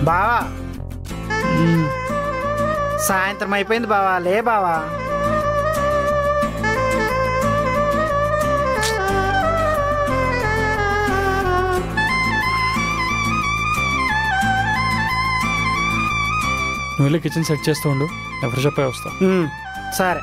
బావా సాయంత్రం అయిపోయింది బావా లే బావా నువ్వు వెళ్ళి కిచెన్ సెట్ చేస్తూ ఉండు ఎవరు చెప్పే వస్తా ఉమ్, సరే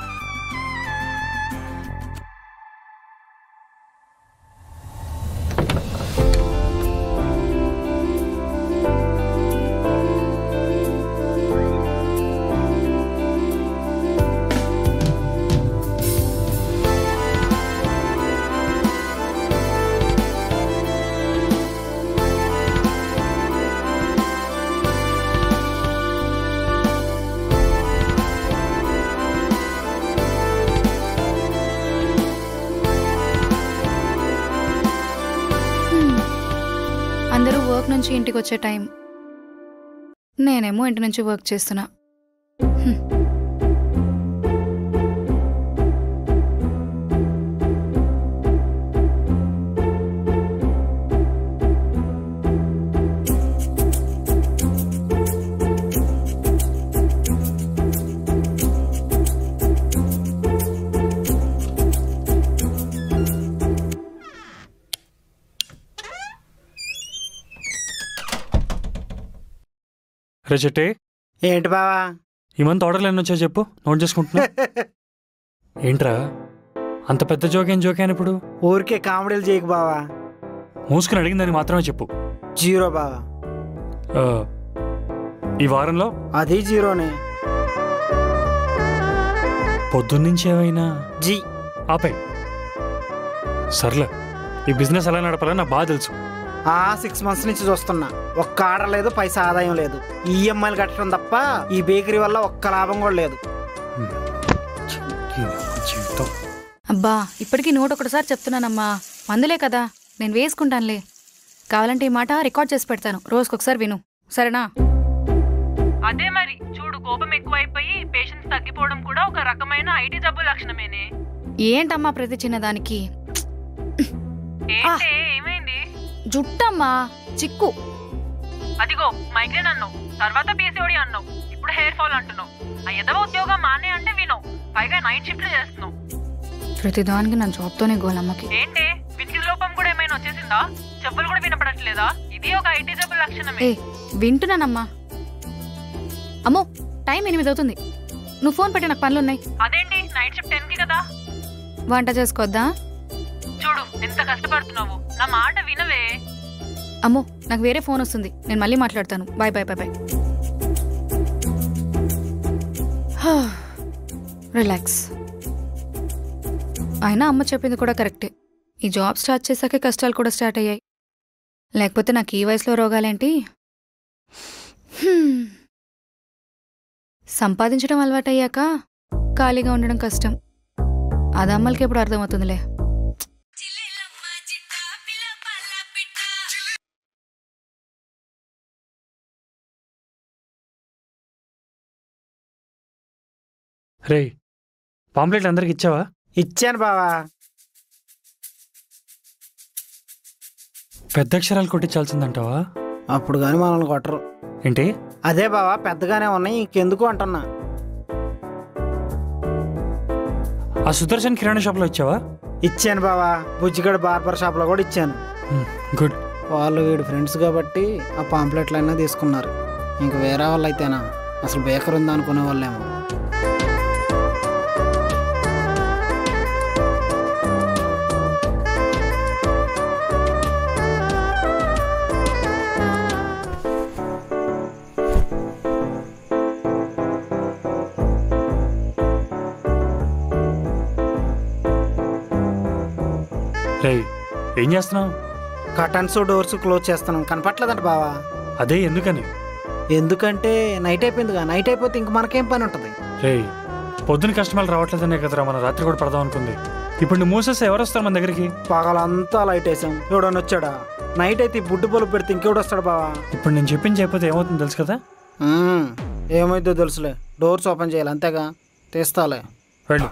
అందరూ వర్క్ నుంచి ఇంటికి వచ్చే టైం నేనేమో ఇంటి నుంచి వర్క్ చేస్తున్నా హ్మ్. రే చెట్టి ఏంటి బావా ఈ మంత్ ఆర్డర్లు ఎన్ని వచ్చాయో చెప్పు నోట్ చేసుకుంటున్నా ఏంట్రా అంత పెద్ద జోక్ ఏం జోక్ అని ఇప్పుడు ఊరికే కామెడీలు చేయకు బావా మూసుకుని అడిగిందని మాత్రమే చెప్పు జీరో బావా ఆ, ఈ వారంలో అది జీరోనే పొద్దున్నుంచి ఏమైనా జీ ఆపే సర్లే ఈ బిజినెస్ ఎలా నడపాలో నాకు బాగా తెలుసు ఆ సిక్స్ మంత్స్ నుంచి చూస్తున్నా ఒక్క ఆర్డర్ లేదు పైసా ఆదాయం లేదు ఈఎంఐలు కట్టడం తప్ప ఈ బేకరీ వల్ల ఒక్క లాభం కూడా లేదు ఈ నా జీవితం అబ్బా ఇప్పటికీ నోట్ ఒకటిసారి చెప్తున్నానమ్మా మందులే కదా నేను వేసుకుంటానులే కావాలంటే ఈ మాట రికార్డ్ చేసి పెడతాను రోజుకొకసారి విను సరేనా అదే మరి చూడు కోపం ఎక్కువైపోయి పేషెన్స్ తగ్గిపోవడం కూడా ఒక రకమైన ఐటీ జబ్బు లక్షణమేనే ఏంటమ్మా ప్రతి చిన్నదానికి ఏంటే ఏమైంది జుట్టమ్మా చిక్కు అదిగో మైగ్రేన్ అన్నావు తర్వాత పీసీఓడి అన్నావు ఇప్పుడు హెయిర్ ఫాల్ అంటున్నావు ఆ ఎదవ ఉద్యోగం మానే అంటే వినవు పైగా నైట్ షిఫ్ట్లు చేస్తున్నావు ప్రతిదానికి నా జాబ్తోనే గోలమ్మకి ఏంటే విద్యుత్ లోపం కూడా ఏమైనా వచ్చేసిందా చెప్పులు కూడా వినపడట్లేదా ఇది ఒక ఐటీ జబ్బు లక్షణమే ఏ వింటున్నానమ్మా అమ్మో టైం ఎనిమిది అవుతుంది నువ్వు ఫోన్ పెట్టి నాకు పనులున్నాయి అదేంటి నైట్ షిఫ్ట్ టెన్ కి కదా వంట చేసుకోవద్దా చూడు ఎంత కష్టపడుతున్నావు నా మాట వినవే అమ్మో నాకు వేరే ఫోన్ వస్తుంది నేను మళ్ళీ మాట్లాడతాను bye bye bye bye relax అయినా అమ్మ చెప్పింది కూడా కరెక్టే ఈ జాబ్ స్టార్ట్ చేశాకే కష్టాలు కూడా స్టార్ట్ అయ్యాయి లేకపోతే నాకు ఈ వయసులో రోగాలేంటి హ్మ్. సంపాదించడం అలవాటయ్యాక ఖాళీగా ఉండడం కష్టం అది అమ్మలకి ఎప్పుడు అర్థమవుతుందిలే రే పాంప్లెట్లు అందరికి ఇచ్చావా ఇచ్చాను బావా పెద్ద అక్షరాలు కొట్టించాల్సిందంటావా అప్పుడు కానీ మనల్ని కొట్టరు ఏంటి అదే బావా పెద్దగానే ఉన్నాయి ఇంకెందుకు అంటున్నా ఆ సుదర్శన్ కిరాణా షాప్లో ఇచ్చావా ఇచ్చాను బావా బుజ్జిగడ బార్బర్ షాప్లో కూడా ఇచ్చాను హ్మ్, గుడ్ వాళ్ళు వీడు ఫ్రెండ్స్ కాబట్టి ఆ పాంప్లెట్లు అయినా తీసుకున్నారు ఇంక వేరే వాళ్ళు అయితేనా అసలు బేకర్ ఉందా అనుకునే వాళ్ళేమో రే ఏం చేస్తున్నావు కటన్స్ డోర్స్ క్లోజ్ చేస్తున్నాం కనపట్లేదంట బావా అదే ఎందుకని ఎందుకంటే నైట్ అయిపోయిందిగా నైట్ అయిపోతే ఇంక మనకేం పని ఉంటుంది రే పొద్దున కస్టమర్లు రావట్లేదనే కదరా మన రాత్రి కూడా పడదాం అనుకుంది ఇప్పుడు నువ్వు మూసేస్తే ఎవరు వస్తారు మన దగ్గరికి పగలంతా లైట్ వేసాం ఎవడన్నా వచ్చాడా నైట్ అయితే ఈ బుడ్డు బలుపు పెడితే ఇంకెవడు వస్తాడు బావా ఇప్పుడు నేను చెప్పింది చెప్పితే ఏమవుతుందో తెలుసు కదా మ్మ్. ఏమైందో తెలుసులే డోర్స్ ఓపెన్ చేయాలి అంతేగా తీస్తాలే వెళ్ళు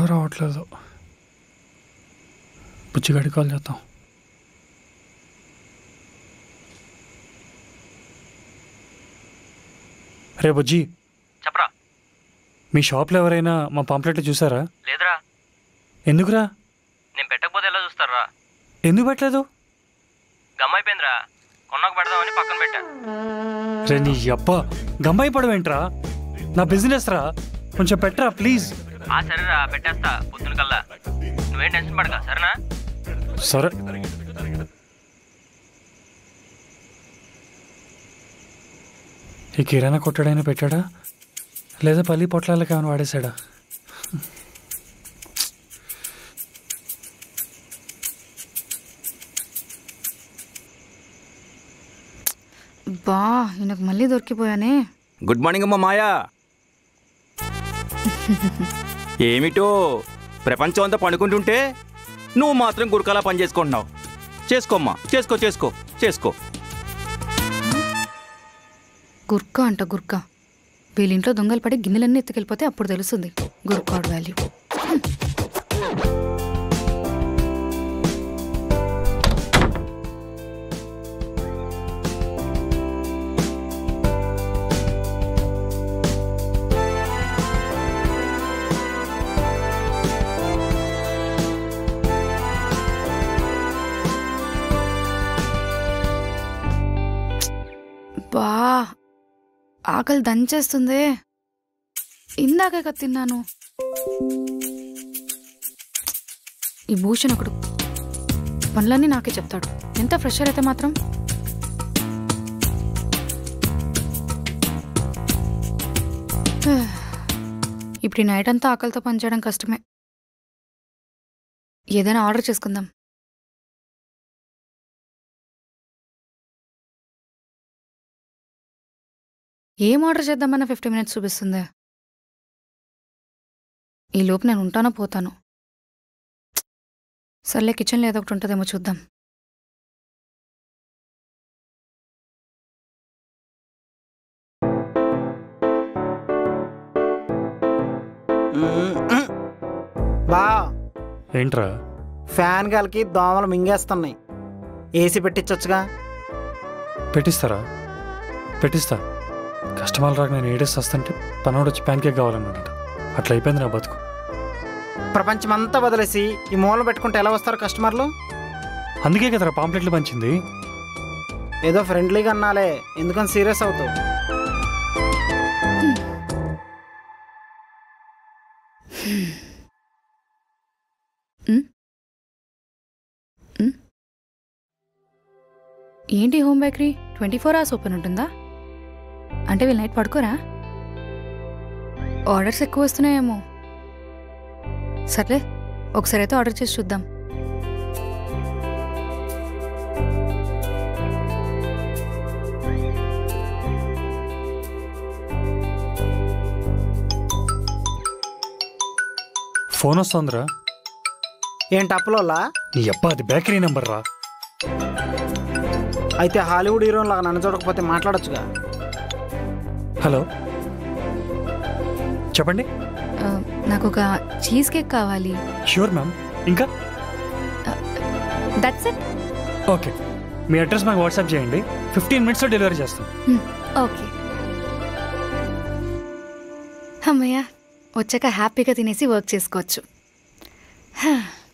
రావట్లేదు బుచ్చిగడి కాల్ చేద్దాం రే బుజ్జి చెప్పరా మీ షాప్లో ఎవరైనా మా పాంప్లెట్లు చూసారా లేదురా ఎందుకురా నేను పెట్టకపోతే ఎలా చూస్తారా ఎందుకు పెట్టలేదు గమ్మైపోయిందిరా కొన్నాక పెడదామని పక్కన పెట్టా రే నీ అబ్బా గమ్మాయి పడవేంట్రా నా బిజినెస్ రా కొంచెం పెట్టరా ప్లీజ్ ఆ సరేరా పెట్టేస్తా పొద్దున కల్లా నువ్వేం టెన్షన్ పడక సరేనా సరే ఈ కిరాణా కొట్టడైనా పెట్టాడా లేదా పల్లి పొట్లాలకి ఏమైనా వాడేశాడా బా ఈయనకు మళ్ళీ దొరికిపోయానే గుడ్ మార్నింగ్ అమ్మా మాయా ఏమిటో ప్రపంచం అంతా పడుకుంటుంటే నువ్వు మాత్రం గురకలా పని చేసుకుంటున్నావు చేసుకోమ్మా చేసుకో చేసుకో చేసుకో గుర్క అంట గుర్క వీళ్ళింట్లో దొంగలు పడి గిన్నెలన్నీ ఎత్తుకెళ్ళిపోతే అప్పుడు తెలుస్తుంది గుర్కాడ్ వాల్యూ బా ఆకలి దంచేస్తుంది ఇందాకే కదా తిన్నాను ఈ భూషణ్ ఒకడు పనులన్నీ నాకే చెప్తాడు ఎంత ఫ్రెషర్ అయితే మాత్రం ఇప్పుడు ఈ నైట్ అంతా ఆకలితో పనిచేయడం కష్టమే ఏదైనా ఆర్డర్ చేసుకుందాం ఏం ఆర్డర్ చేద్దామన్న ఫిఫ్టీ మినిట్స్ చూపిస్తుంది ఈ లోపు నేను ఉంటానో పోతాను సర్లే కిచెన్లో ఏదో ఒకటి ఉంటుందేమో చూద్దాం బా ఏంట్రా ఫ్యాన్ గాలికి దోమలు మింగేస్తున్నాయి ఏసీ పెట్టించొచ్చుగా పెట్టిస్తారా పెట్టిస్తా కస్టమర్లు రాక నేను ఏడేసి వస్తుంటే పనోడు వచ్చి ప్యాన్ కేక్ కావాలన్నాడట అట్లా అయిపోయింది నా బతుకు ప్రపంచమంతా వదిలేసి ఈ మూల పెట్టుకుంటే ఎలా వస్తారు కస్టమర్లు అందుకే కదరా పాంప్లెట్లు పంచింది ఏదో ఫ్రెండ్లీగా అన్నాలే ఎందుకని సీరియస్ అవుతావు ఏంటి home bakery twenty four hours open ఉంటుందా అంటే వీళ్ళు నైట్ పడుకోరా ఆర్డర్స్ ఎక్కువ వస్తున్నాయేమో సర్లే ఒకసారి అయితే ఆర్డర్ చేసి చూద్దాం ఫోన్ వస్తుందిరా ఏంటి అప్పలోలా నీ అబ్బా అది బేకరీ నెంబర్ రా అయితే హాలీవుడ్ హీరో లాగా నన్ను చూడకపోతే మాట్లాడొచ్చుగా హలో చెప్పండి ఆ, నాకు ఒక చీజ్ కేక్ కావాలి ష్యూర్ మ్యామ్ ఇంకా దట్స్ ఇట్ ఓకే మీ అడ్రస్ మాకు వాట్సాప్ చేయండి ఫిఫ్టీన్ మినిట్స్లో డెలివరీ చేస్తాం ఓకే అమ్మయ్య వచ్చాక హ్యాపీగా తినేసి వర్క్ చేసుకోవచ్చు హా.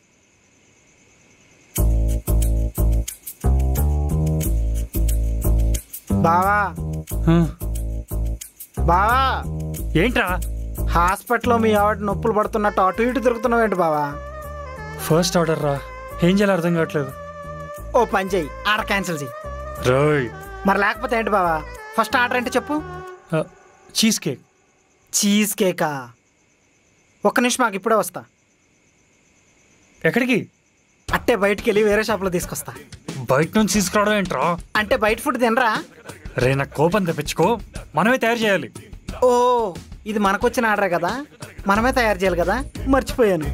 బావా ఆ, బావా ఏంట్రా హాస్పిటల్లో మీ ఆవిడ నొప్పులు పడుతున్నట్టు అటు ఇటు తిరుగుతున్నావు ఏంటి బావా ఫస్ట్ ఆర్డర్ రా ఏం చేయాలో అర్థం కావట్లేదు ఓ పని చెయ్యి ఆర్డర్ క్యాన్సిల్ చెయ్యి రోయ్ మరి లేకపోతే ఏంటి బావా ఫస్ట్ ఆర్డర్ ఏంటి చెప్పు చీజ్ కేక్ చీజ్ కేకా ఒక్క నిమిషం మాకు ఇప్పుడే వస్తా ఎక్కడికి అట్టే బయటికి వెళ్ళి వేరే షాప్లో తీసుకొస్తా బయట నుంచి తీసుకురావడం ఏంట్రా అంటే బయట ఫుడ్ తినరా రే నాకు కోపం తెప్పించుకో మనమే తయారు చేయాలి ఓ ఇది మనకొచ్చిన ఆర్డర్ కదా మనమే తయారు చేయాలి కదా మర్చిపోయాను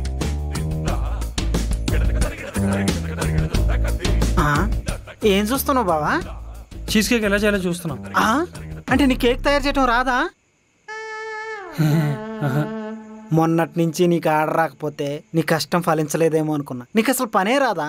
ఆ, ఏం చూస్తున్నావు బావా చీజ్ కేక్ ఎలా చేయాలో చూస్తున్నాం ఆ, అంటే నీ కేక్ తయారు చేయడం రాదా ఆహా. మొన్నటి నుంచి నీకు ఆర్డర్ రాకపోతే నీ కష్టం ఫలించలేదేమో అనుకున్నా నీకు అసలు పనే రాదా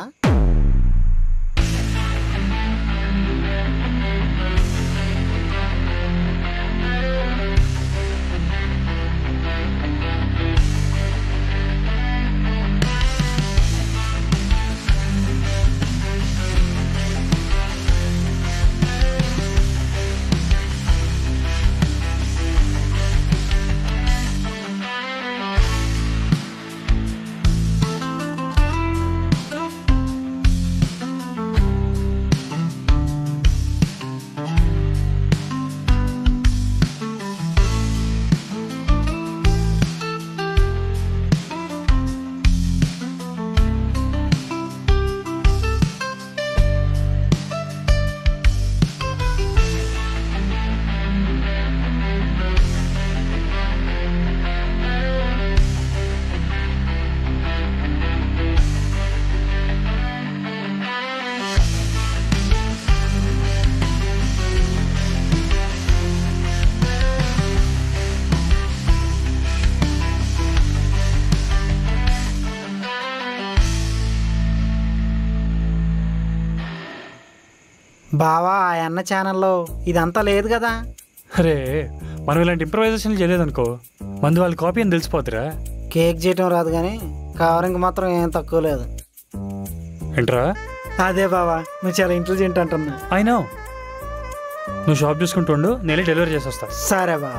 బావా ఆ అన్న ఛానల్లో ఇదంతా లేదు కదా అరే మనం ఇలాంటి ఇంప్రవైజేషన్ చేయలేదనుకో మంది వాళ్ళ కాపీ అని తెలిసిపోతురా కేక్ చేయటం రాదు కానీ కవరింగ్ మాత్రం ఏం తక్కువ లేదు ఏంట్రా అదే బావా నువ్వు చాలా ఇంటెలిజెంట్ అంటున్నా అయినా నువ్వు షాప్ చూసుకుంటుండు నేనే డెలివరీ చేసి వస్తా సరే బావా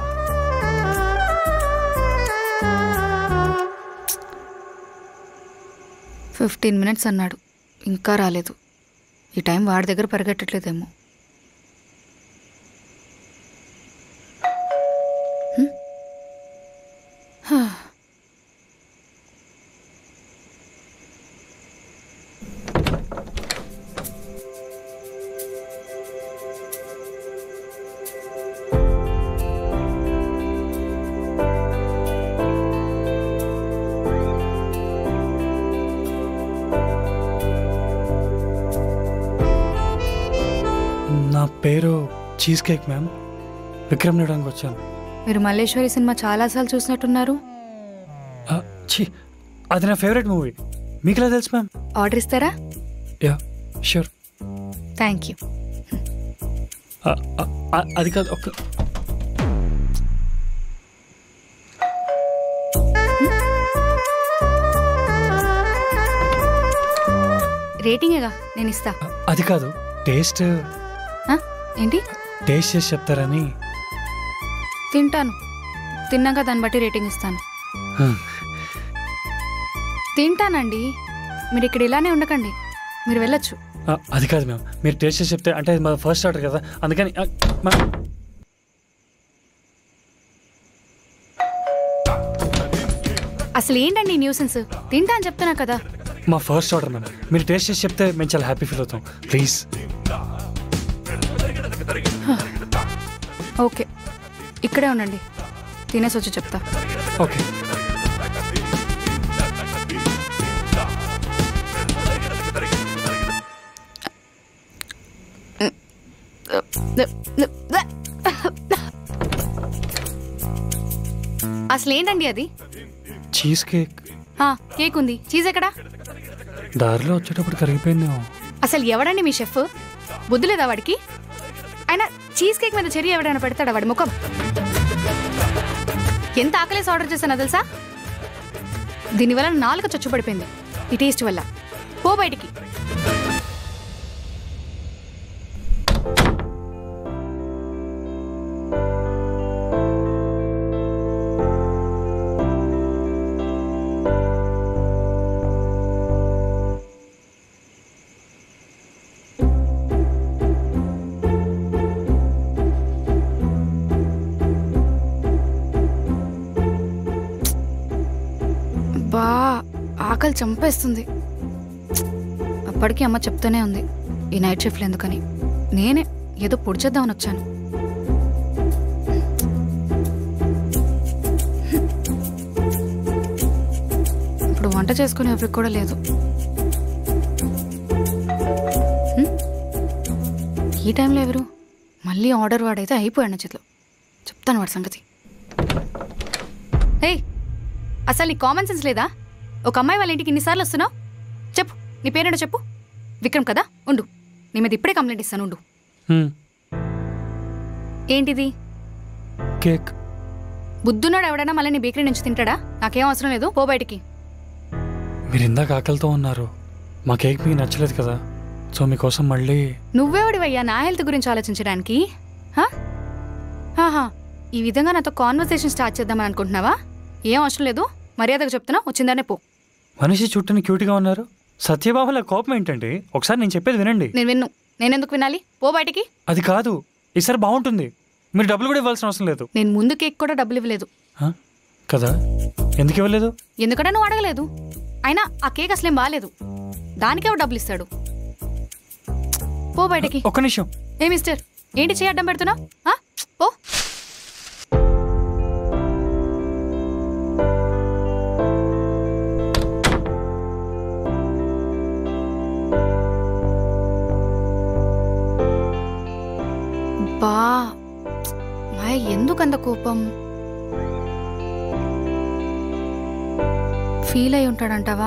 ఫిఫ్టీన్ మినిట్స్ అన్నాడు ఇంకా రాలేదు ఈ టైం వాడి దగ్గర పరిగెట్టట్లేదేమో హ్మ్? హా. నా పేరు చీజ్ కేక్ మ్యామ్ విక్రమ్ నేడానికి వచ్చాను మీరు మల్లేశ్వరి సినిమా చాలాసార్లు చూసినట్టున్నారు ఆ, ఛీ అది నా ఫేవరెట్ మూవీ మీకు ఎలా తెలుసు మ్యామ్ ఆర్డర్ ఇస్తారా యా షూర్ థ్యాంక్ యూ అది కాదు ఒక రేటింగేగా నేను ఇస్తా అది కాదు టేస్ట్ ఆ? ఏంటి టేస్ట్ చేసి చెప్తారని తింటాను తిన్నాక దాన్ని బట్టి రేటింగ్ ఇస్తాను తింటానండి మీరు ఇక్కడ ఇలానే ఉండకండి మీరు వెళ్ళొచ్చు ఆ, అది కాదు మ్యామ్ మీరు టేస్ట్ చేసి చెప్తే అంటే అది మా ఫస్ట్ ఆర్డర్ కదా అందుకని ఆ, మ్యామ్ అసలు ఏంటండి న్యూసెన్స్ తింటా అని చెప్తున్నా కదా మా ఫస్ట్ ఆర్డర్ మ్యామ్ మీరు టేస్ట్ చేసి చెప్తే మేము చాలా హ్యాపీ ఫీల్ అవుతాం ప్లీజ్ ఓకే ఇక్కడే ఉండండి తినేసి వచ్చి చెప్తా ఓకే అసలు ఏంటండి అది చీజ్ కేక్ ఆ, కేక్ ఉంది చీజ్ ఎక్కడా దారిలో వచ్చేటప్పుడు కరిగిపోయిందేమో అసలు ఎవడండి మీ షెఫ్ బుద్ధి లేదా వాడికి అయినా చీజ్ కేక్ మీద చెరి ఎవడైనా పెడతాడా వాడి ముఖం ఎంత ఆకలేసి ఆర్డర్ చేశానో తెలుసా దీనివల్ల నాలుక చచ్చుపడిపోయింది ఈ టేస్ట్ వల్ల పో బయటికి బా ఆకలి చంపేస్తుంది అప్పటికి అమ్మ చెప్తూనే ఉంది ఈ నైట్ షిఫ్ట్లు ఎందుకని నేనే ఏదో పొడిచేద్దామని వచ్చాను ఇప్పుడు వంట చేసుకునే ఎవరికి కూడా లేదు హ్మ్? ఈ టైంలో ఎవరు మళ్ళీ ఆర్డర్ వాడైతే అయిపోయాడు నా చేతిలో చెప్తాను వాడి సంగతి ఏయ్ అసలు నీ కామన్ సెన్స్ లేదా ఒక అమ్మాయి వాళ్ళ ఇంటికి ఇన్నిసార్లు వస్తున్నావు చెప్పు నీ పేరేంటో చెప్పు విక్రమ్ కదా ఉండు నీ మీద ఇప్పుడే కంప్లైంట్ ఇస్తాను ఉండు హ్మ్, ఏంటిది కేక్ బుద్ధున్నాడు ఎవడైనా మళ్ళీ నీ బేకరీ నుంచి తింటాడా నాకేం అవసరం లేదు పో బయటికి మీరు ఇందాక ఆకలితో ఉన్నారు మా కేక్ మీకు నచ్చలేదు కదా సో మీకోసం మళ్ళీ నువ్వెవడివయ్యా నా హెల్త్ గురించి ఆలోచించడానికి హా? ఆహా ఈ విధంగా నాతో కాన్వర్సేషన్ స్టార్ట్ చేద్దామని అనుకుంటున్నావా ఏం అవసరం లేదు మర్యాదగా చెప్తున్నా వచ్చిందనే పో మనిషి చుట్టూని క్యూట్గా ఉన్నారు సత్యబాబుల కోపం ఏంటండి ఒకసారి నేను చెప్పేది వినండి నేను విన్ను నేనెందుకు వినాలి పో బయటికి అది కాదు ఈసారి బాగుంటుంది మీరు డబ్బులు కూడా ఇవ్వాల్సిన అవసరం లేదు నేను ముందు కేక్ కూడా డబ్బులు ఇవ్వలేదు హ? కదా ఎందుకు ఇవ్వలేదు ఎందుకంటే నువ్వు అడగలేదు అయినా ఆ కేక్ అసలేం బాగాలేదు దానికే వాడు డబ్బులు ఇస్తాడు పో బయటికి ఒక్క నిమిషం ఏ మిస్టర్ ఏంటి చేయి అడ్డం పెడుతున్నా పో బా మాయ ఎందుకంత కోపం ఫీల్ అయి ఉంటాడంటావా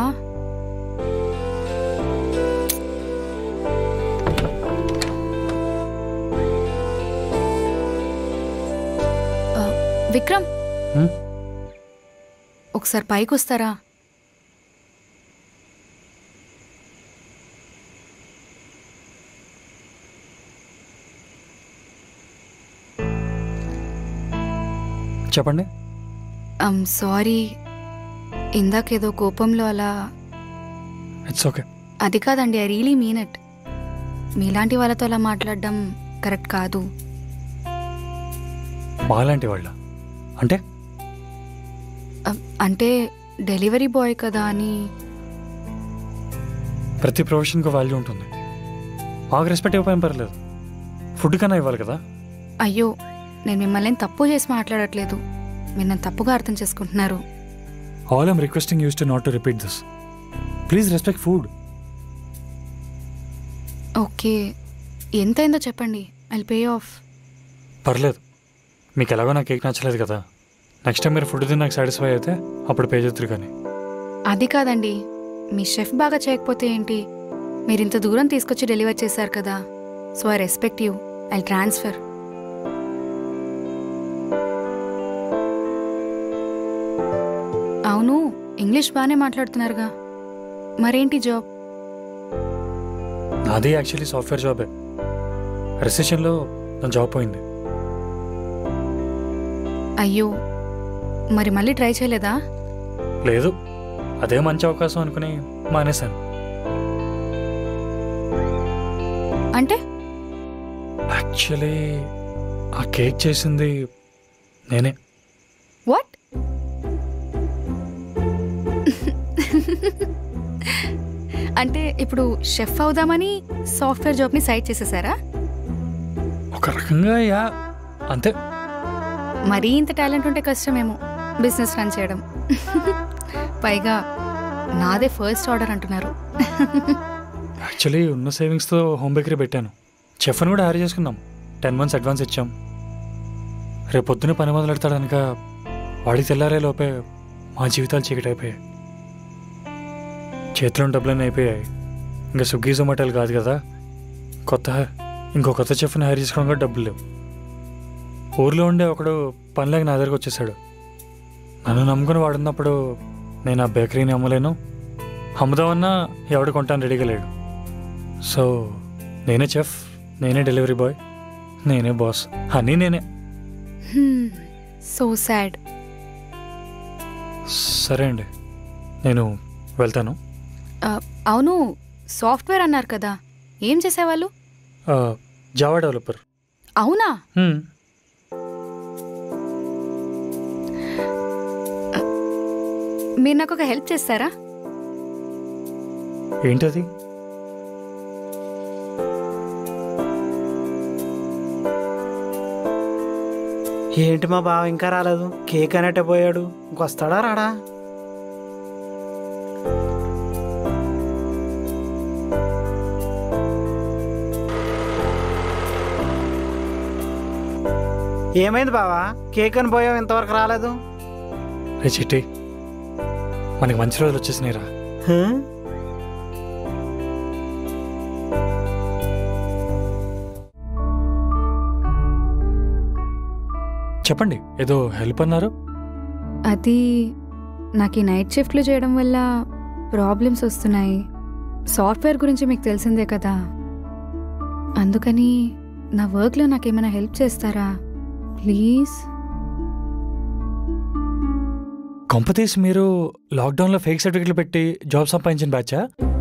ఆ, విక్రమ్ హ్మ్? ఒకసారి పైకి వస్తారా చెప్పండి ఐమ్ సారీ ఇందాకేదో కోపంలో అలా ఇట్స్ ఓకే అది కాదండి ఐ రియలీ మీన్ ఇట్ మీలాంటి వాళ్ళతో అలా మాట్లాడడం కరెక్ట్ కాదు మాలాంటి వాళ్ళ అంటే అ- అంటే డెలివరీ బాయ్ కదా అని ప్రతి ప్రొఫెషన్కి వాల్యూ ఉంటుంది మాకు రెస్పెక్ట్ ఇవ్వకపోయిన పర్లేదు ఫుడ్ కన్నా ఇవ్వాలి కదా అయ్యో నేను మిమ్మల్ని ఏం తప్పు చేసి మాట్లాడట్లేదు మీరు నన్ను తప్పుగా అర్థం చేసుకుంటున్నారు all I'm requesting yous to not to repeat this please respect food okay ఎంత అయిందో చెప్పండి ఐ పే ఆఫ్ పర్లేదు మీకు ఎలాగో నా కేక్ నచ్చలేదు కదా నెక్స్ట్ టైం మీరు ఫుడ్ తిని నాకు సాటిస్ఫై అయితే అప్పుడు పే చేద్దరు కానీ అది కాదండి మీ షెఫ్ బాగా చేయకపోతే ఏంటి మీరు ఇంత దూరం తీసుకొచ్చి డెలివర్ చేశారు కదా so I respect you I transfer అవును ఇంగ్లీష్ బాగానే మాట్లాడుతున్నారుగా మరేంటి జాబ్ నాది యాక్చువల్లీ సాఫ్ట్వేర్ జాబే రిసెషన్లో నా జాబ్ పోయింది అయ్యో మరి మళ్ళీ ట్రై చేయలేదా లేదు అదే మంచి అవకాశం అనుకుని మానేశాను అంటే యాక్చువల్లీ ఆ కేక్ చేసింది నేనే వాట్ అంటే ఇప్పుడు షెఫ్ అవుదామని సాఫ్ట్వేర్ జాబ్ని సైడ్ చేసేసారా ఒక రకంగా యా అంతే మరీ ఇంత టాలెంట్ ఉంటే కష్టమేమో బిజినెస్ రన్ చేయడం పైగా నాదే ఫస్ట్ ఆర్డర్ అంటున్నారు యాక్చువల్లీ ఉన్న సేవింగ్స్తో హోమ్ బేకరీ పెట్టాను చెఫ్ని కూడా హైర్ చేసుకున్నాం టెన్ మంత్స్ అడ్వాన్స్ ఇచ్చాం రేపు పొద్దున పని మొదలెడతాడు కనుక వాడికి తెల్లారే లోపే మా జీవితాలు చీకటి అయిపోయాయి చేతిలో డబ్బులన్నీ అయిపోయాయి ఇంకా స్విగ్గీ జొమాటోలు కాదు కదా కొత్త ఇంకో కొత్త చెఫ్ని హైర్ చేసుకోవడం కూడా డబ్బులు లేవు ఊర్లో ఉండే ఒకడు పనిలేక నా దగ్గరకు వచ్చేసాడు నన్ను నమ్ముకుని వాడున్నప్పుడు నేను ఆ బేకరీని అమ్మలేను అమ్ముదామన్నా ఎవడు కొంటాను రెడీగా లేడు సో నేనే చెఫ్ నేనే డెలివరీ బాయ్ నేనే బాస్ అన్నీ నేనే సో సాడ్ సరే అండి నేను వెళ్తాను అవును సాఫ్ట్వేర్ అన్నారు కదా ఏం చేసేవాళ్ళు ఆ, జావా డెవలపర్ అవునా హ్మ్. మీరు నాకు ఒక హెల్ప్ చేస్తారా ఏంటది ఏంటి మా బావ ఇంకా రాలేదు కేక్ అనేటే పోయాడు ఇంకొస్తాడా రాడా ఏమైంది బావా కేక్ అని పోయావు ఇంతవరకు రాలేదు రే చిట్టి మనకి మంచి రోజులు వచ్చేసినాయిరా హ? చెప్పండి ఏదో హెల్ప్ అన్నారు అది నాకు ఈ నైట్ షిఫ్ట్లు చేయడం వల్ల ప్రాబ్లమ్స్ వస్తున్నాయి సాఫ్ట్వేర్ గురించి మీకు తెలిసిందే కదా అందుకని నా వర్క్లో నాకేమైనా హెల్ప్ చేస్తారా ప్లీజ్ కొంపతీసి మీరు లాక్డౌన్లో ఫేక్ సర్టిఫికెట్లు పెట్టి జాబ్ సంపాదించిన బ్యాచా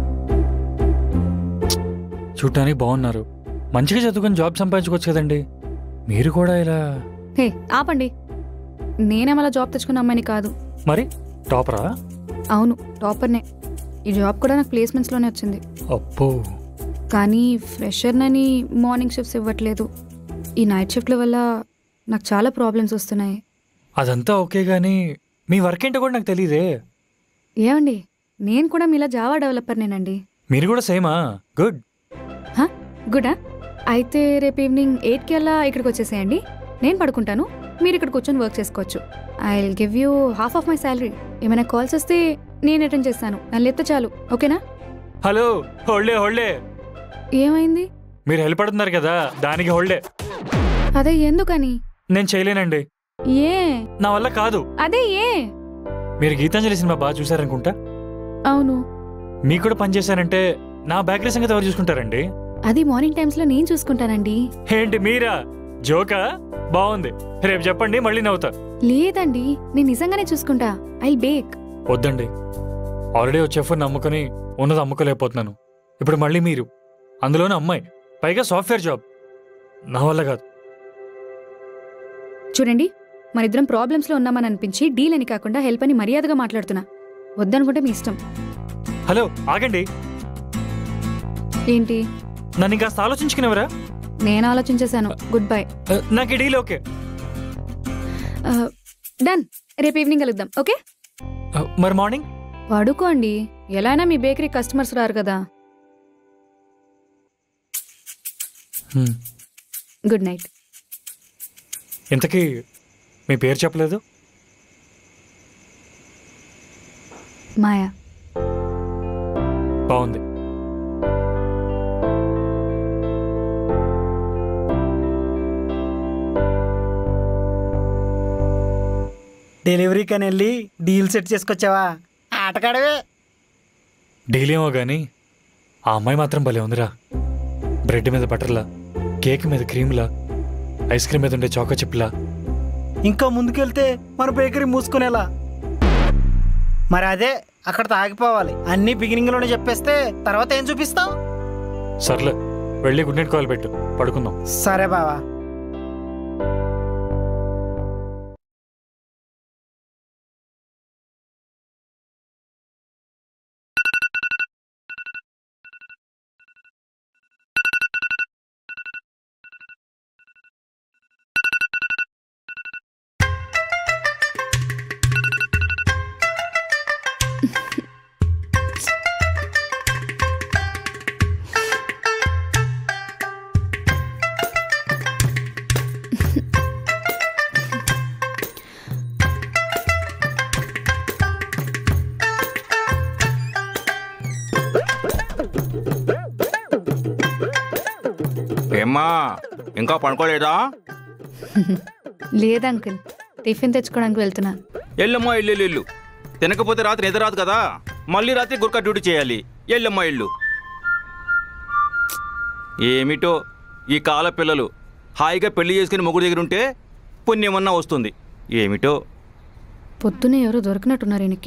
చూడటానికి బాగున్నారు మంచిగా చదువుకొని జాబ్ సంపాదించుకోవచ్చు కదండి మీరు కూడా ఇలా హే ఆపండి నేనేమలా జాబ్ తెచ్చుకున్న అమ్మాయిని కాదు మరి టాపరా అవును టాపర్నే ఈ జాబ్ కూడా నాకు ప్లేస్మెంట్స్లోనే వచ్చింది అప్పో కానీ ఫ్రెషర్నని మార్నింగ్ షిఫ్ట్స్ ఇవ్వట్లేదు ఈ నైట్ షిఫ్ట్ల వల్ల నాకు చాలా ప్రాబ్లమ్స్ వస్తున్నాయి అదంతా ఓకే కానీ మీ వర్క్ ఏంటో కూడా నాకు తెలియదే ఏమండి నేను కూడా మీలా జావా డెవలపర్నేనండి మీరు కూడా సేమా గుడ్ హ? గుడా అయితే రేపు ఈవినింగ్ ఎయిట్కి అలా ఇక్కడికి వచ్చేసేయండి నేను పడుకుంటాను మీరు ఇక్కడ కూర్చొని వర్క్ చేసుకోవచ్చు I will give you half of my salary ఏమైనా కాల్స్ వస్తే నేను అటెండ్ చేస్తాను నన్ను లేపితే చాలు ఓకేనా హలో హోల్డే హోల్డే ఏమైంది మీరు హెల్ప్ పడుతున్నారు కదా దానికి హోల్డే అదే ఎందుకని నేను చేయలేనండి ఏ నా వల్ల కాదు అదే ఏ మీరు గీతాంజలి సినిమా బాగా చూసారనుకుంటా అవును మీకు కూడా పని చేశానంటే నా బేకరీ సంగతి ఎవరు చూసుకుంటారండి అది మార్నింగ్ టైమ్స్లో నేను చూసుకుంటానండి ఏంటి మీరా జోకా బాగుంది రేపు చెప్పండి మళ్ళీ నవ్వుతా లేదండి నేను నిజంగానే చూసుకుంటా ఐ బేక్ వద్దండి ఆల్రెడీ వచ్చే ఫోన్ నమ్ముకొని ఉన్నది అమ్ముకోలేకపోతున్నాను ఇప్పుడు మళ్ళీ మీరు అందులోనే అమ్మాయి పైగా సాఫ్ట్వేర్ జాబ్ నా వల్ల కాదు చూడండి మనిద్దరం ప్రాబ్లమ్స్లో ఉన్నామని అనిపించి డీల్ అని కాకుండా హెల్ప్ అని మర్యాదగా మాట్లాడుతున్నా వద్దనుకుంటే మీ ఇష్టం హలో ఆగండి ఏంటి నన్ను ఇంకాస్త ఆలోచించుకునేవరా నేను ఆలోచించేశాను గుడ్ బై ఆ, నాకు ఈ డీల్ ఓకే డన్ రేపు ఈవినింగ్ కలుద్దాం ఓకే ఆ, మరి మార్నింగ్ పడుకోండి ఎలా అయినా మీ బేకరీ కస్టమర్స్ రారు కదా హ్మ్. గుడ్ నైట్ ఇంతకీ మీ పేరు చెప్పలేదు మాయా బాగుంది డెలివరీ కని వెళ్ళి డీల్ సెట్ చేసుకొచ్చావా ఆటకాడవే డీల్ ఏమో కానీ ఆ అమ్మాయి మాత్రం భలే ఉందిరా బ్రెడ్ మీద బటర్లా కేక్ మీద క్రీమ్లా ఐస్ క్రీమ్ మీద ఉండే చాకో చిప్లా ఇంకా ముందుకెళ్తే మన బేకరీ మూసుకునేలా మరి అదే అక్కడ తాగిపోవాలి అన్ని బిగినింగ్ లోనే చెప్పేస్తే తర్వాత ఏం చూపిస్తావు సర్లే వెళ్ళి గుడ్ నైట్ కాల్ పెట్టు పడుకుందాం సరే బావా ఏమ్మా ఇంకా పనుకోలేదా లేదు అంకుల్ టిఫిన్ తెచ్చుకోవడానికి వెళ్తున్నాను ఎల్లమ్మా ఇల్లు ఇల్లు, ఇల్లు తినకపోతే రాత్రి నిద్ర రాదు కదా మళ్ళీ రాత్రి గుర్కా డ్యూటీ చేయాలి ఎల్లమ్మా ఇల్లు ఏమిటో ఈ కాల పిల్లలు హాయిగా పెళ్లి చేసుకుని మొగుడు దగ్గర ఉంటే పుణ్యమన్నా వస్తుంది ఏమిటో పొద్దునే ఎవరో దొరికినట్టున్నారు ఈయనకి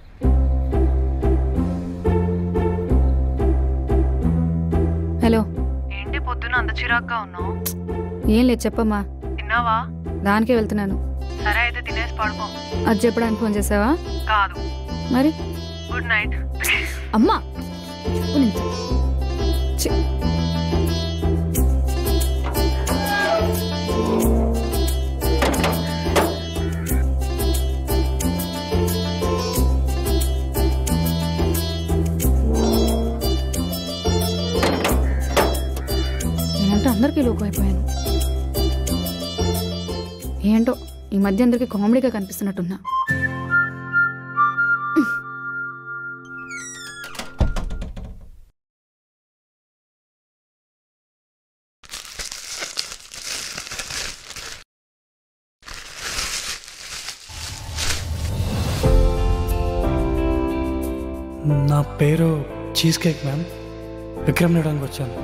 హలో ఏంటి పొద్దున అంత చిరాగ్గా ఉన్నావు ఏం లేదు చెప్పమ్మా తిన్నావా దానికే వెళ్తున్నాను సరే అయితే తినేసి పడుకో అది చెప్పడానికి ఫోన్ చేసావా కాదు మరి గుడ్ నైట్ అమ్మా చెప్పు నేను. ఛీ. నేనంటే అందరికీ లోకు అయిపోయాను ఏంటో ఈ మధ్య అందరికీ కామెడీగా కనిపిస్తున్నట్టున్నా నా పేరు చీజ్ కేక్ మ్యామ్ విక్రమ్ నేడానికి వచ్చాను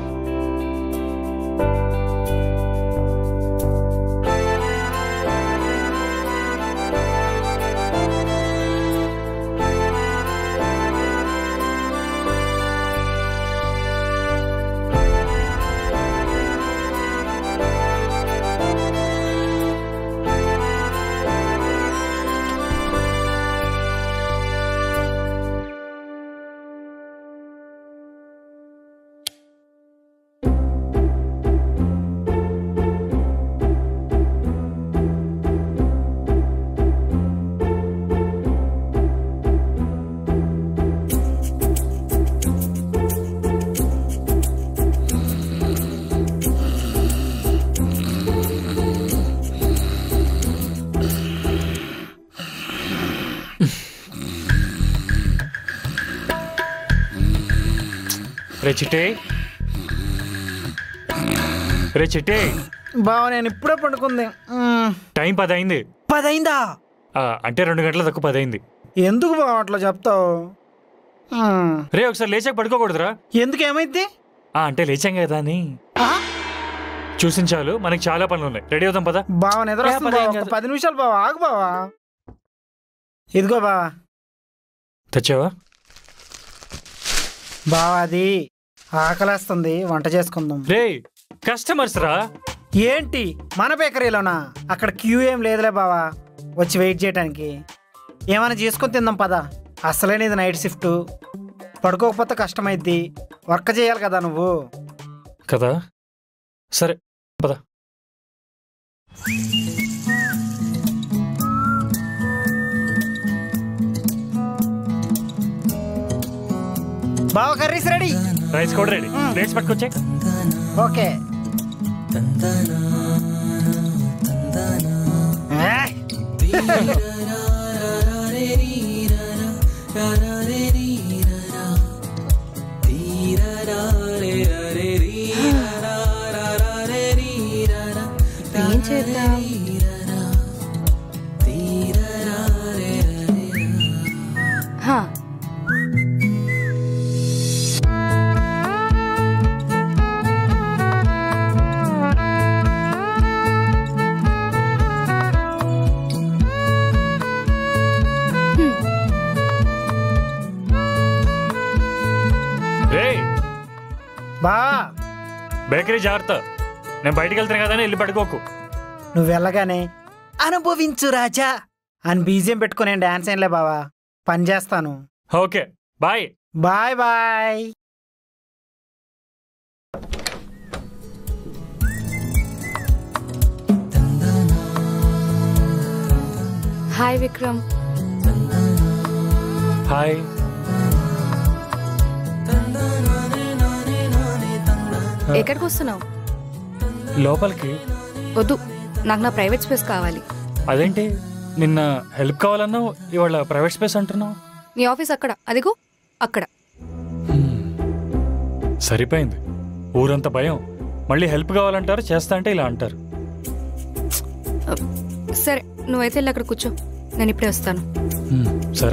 రే చిట్టే రే చిట్టే బావ నేను ఇప్పుడే పండుకుంది మ్మ్. టైం పది అయింది పదైందా ఆ, అంటే రెండు గంటల తక్కువ పది అయింది ఎందుకు బావ అట్లా చెప్తావు మ్మ్. రే ఒకసారి లేచాక పడుకోకూడదురా ఎందుకు ఏమైంది ఆ, అంటే లేచాం కదా అని చూసిన చాలు మనకి చాలా పనులు ఉన్నాయి రెడీ అవుదాం పదా బావ నిద్ర ఏ, వస్తుంది పదేం బావ. ఒక కాదు. పది నిమిషాలు బావ ఆగు బావా ఇదిగో బావా తెచ్చావా బావా అది ఆకలేస్తుంది వంట చేసుకుందాం రే కస్టమర్స్ రా ఏంటి మన బేకరీలోనా అక్కడ క్యూ ఏం లేదులే బావా వచ్చి వెయిట్ చేయడానికి ఏమైనా చేసుకొని తిందాం పద అసలే నీది నైట్ షిఫ్ట్ పడుకోకపోతే కష్టమైద్ది వర్క్ చేయాలి కదా నువ్వు కదా సరే పద బావ కర్రీస్ రెడీ రైస్ కూడా రెడీ ప్లేట్స్ పట్టుకొచ్చే ఓకే ఏయ్! ఏం చేద్దాం హా, రే బా బేకరీ జాగ్రత్త నేను బయటికి వెళ్తాను కదా అని వెళ్ళి పడుకోకు నువ్వు వెళ్ళగానే అనుభవించు రాజా అని బీజియం పెట్టుకుని నేను డాన్స్ ఏంలే బావా పని చేస్తాను okay bye bye bye hi Vikram hi ఎక్కడికి వస్తున్నావు లోపలికి వద్దు నాకు నా ప్రైవేట్ స్పేస్ కావాలి అదేంటి నిన్న హెల్ప్ కావాలన్నావు ఇవాళ ప్రైవేట్ స్పేస్ అంటున్నావు నీ ఆఫీస్ అక్కడ అదిగో అక్కడ సరిపోయింది ఊరంత భయం మళ్ళీ హెల్ప్ కావాలంటారు చేస్తా అంటే ఇలా అంటారు సరే నువ్వైతే వెళ్ళి అక్కడ కూర్చో నేను ఇప్పుడే వస్తాను హ్మ్, సరే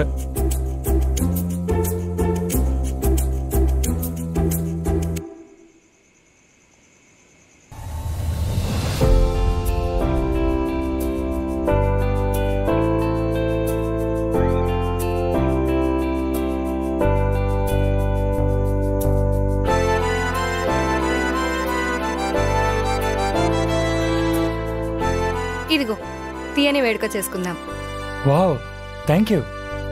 ఇదిగో తీయని వేడుక చేసుకుందాం వావ్ థ్యాంక్ యూ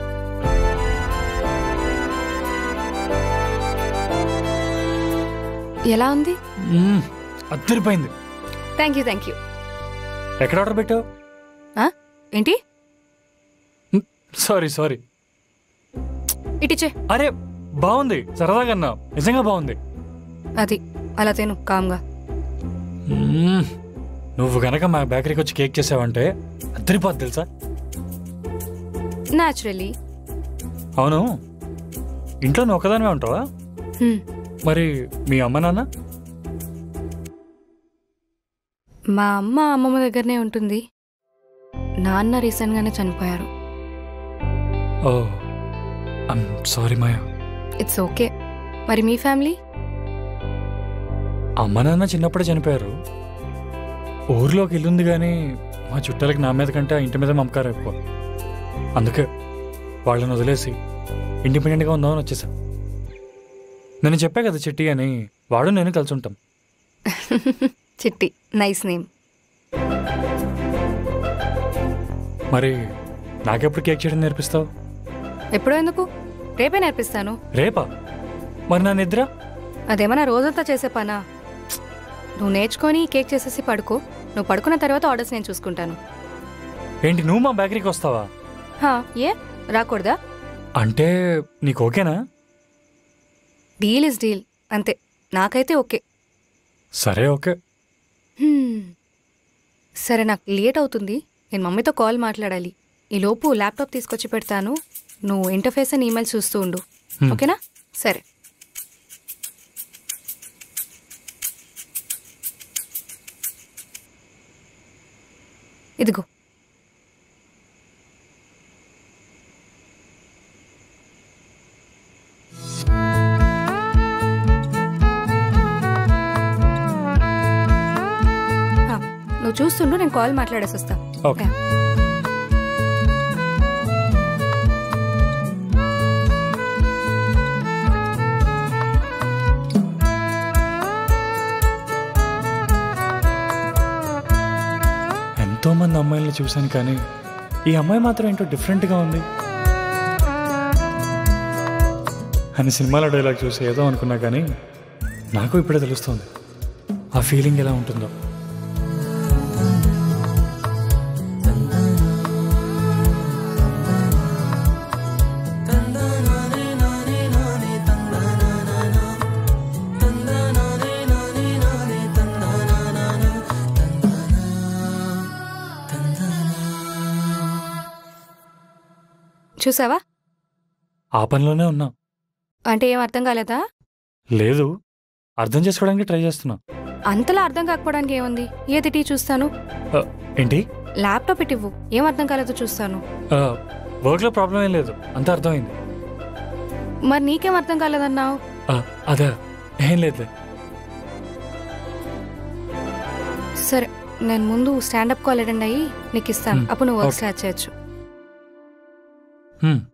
ఎలా ఉంది మ్మ్, అద్దరిపోయింది థ్యాంక్ యూ థ్యాంక్ యూ ఎక్కడ ఆర్డర్ పెట్టావు ఏంటి సారీ సారీ ఇటిచే అరే బాగుంది సరదాగా అన్నా నిజంగా బాగుంది అది అలా తిను కామ్గా మ్మ్, నువ్వు గనక మా బేకరీకి వచ్చి కేక్ చేసావంటే అద్దరిపోద్ది తెలుసా న్యాచురలీ అవును ఇంట్లో నువ్వు ఒకదానివే ఉంటావా మరి మీ అమ్మ నాన్న మా అమ్మ అమ్మమ్మ దగ్గరనే ఉంటుంది నాన్న రీసెంట్గానే చనిపోయారు oh I'm sorry Maya it's okay మరి మీ ఫ్యామిలీ అమ్మ నాన్న చిన్నప్పుడే చనిపోయారు ఊర్లోకి ఇల్లుంది కానీ మా చుట్టాలకి నా మీద కంటే ఆ ఇంటి మీద మమకారం ఎక్కువ అందుకే వాళ్ళని వదిలేసి ఇండిపెండెంట్గా ఉందామని వచ్చేసా నేను చెప్పా కదా చిట్టి అని వాడు నేను కలిసి ఉంటాం చిట్టి నైస్ నేమ్ మరి నాకెప్పుడు కేక్ చేయడం నేర్పిస్తావు ఎప్పుడో ఎందుకు రేపే నేర్పిస్తాను రేపా మరి నా నిద్ర అదేమన్నా రోజంతా చేసే పనా నువ్వు నేర్చుకొని కేక్ చేసేసి పడుకో నువ్వు పడుకున్న తర్వాత ఆర్డర్స్ నేను చూసుకుంటాను ఏంటి నువ్వు మా బేకరీకి వస్తావా హా ఏ రాకూడదా అంటే నీకు ఓకేనా డీల్ ఇస్ డీల్ అంతే నాకైతే ఓకే సరే ఓకే హ్మ్. సరే నాకు లేట్ అవుతుంది నేను మమ్మీతో కాల్ మాట్లాడాలి ఈ లోపు ల్యాప్టాప్ తీసుకొచ్చి పెడతాను నువ్వు ఇంటర్ఫేస్ అని ఈమెయిల్ చూస్తూ ఉండు హ్మ్. ఓకేనా సరే ఇదిగో ఆ, నువ్వు చూస్తుండు నేను కాల్ మాట్లాడేసి వస్తా ఓకే ఎంతో మంది అమ్మాయిల్ని చూశాను కానీ ఈ అమ్మాయి మాత్రం ఏంటో డిఫరెంట్గా ఉంది అని సినిమాలో డైలాగ్ చూసి ఏదో అనుకున్నా కానీ నాకు ఇప్పుడే తెలుస్తుంది ఆ ఫీలింగ్ ఎలా ఉంటుందో చూసావా ఆ పనిలోనే ఉన్నా అంటే ఏం అర్థం కాలేదా లేదు అర్థం చేసుకోవడానికి ట్రై చేస్తున్నా అంతలా అర్థం కాకపోవడానికి ఏముంది ఏది టీ చూస్తాను ఆ, ఏంటి ల్యాప్టాప్ ఇటివ్వు ఏం అర్థం కాలేదో చూస్తాను ఆ, వర్క్లో ప్రాబ్లం ఏం లేదు అంతా అర్థమైంది మరి నీకేం అర్థం కాలేదన్నావు ఆ, అదే ఏం లేదులే సరే నేను ముందు స్టాండప్ కాల్ అటెండ్ అయ్యి నీకు ఇస్తాను Hmm. అప్పుడు నువ్వు వర్క్ Okay. స్టార్ట్ చేయొచ్చు హ్మ్.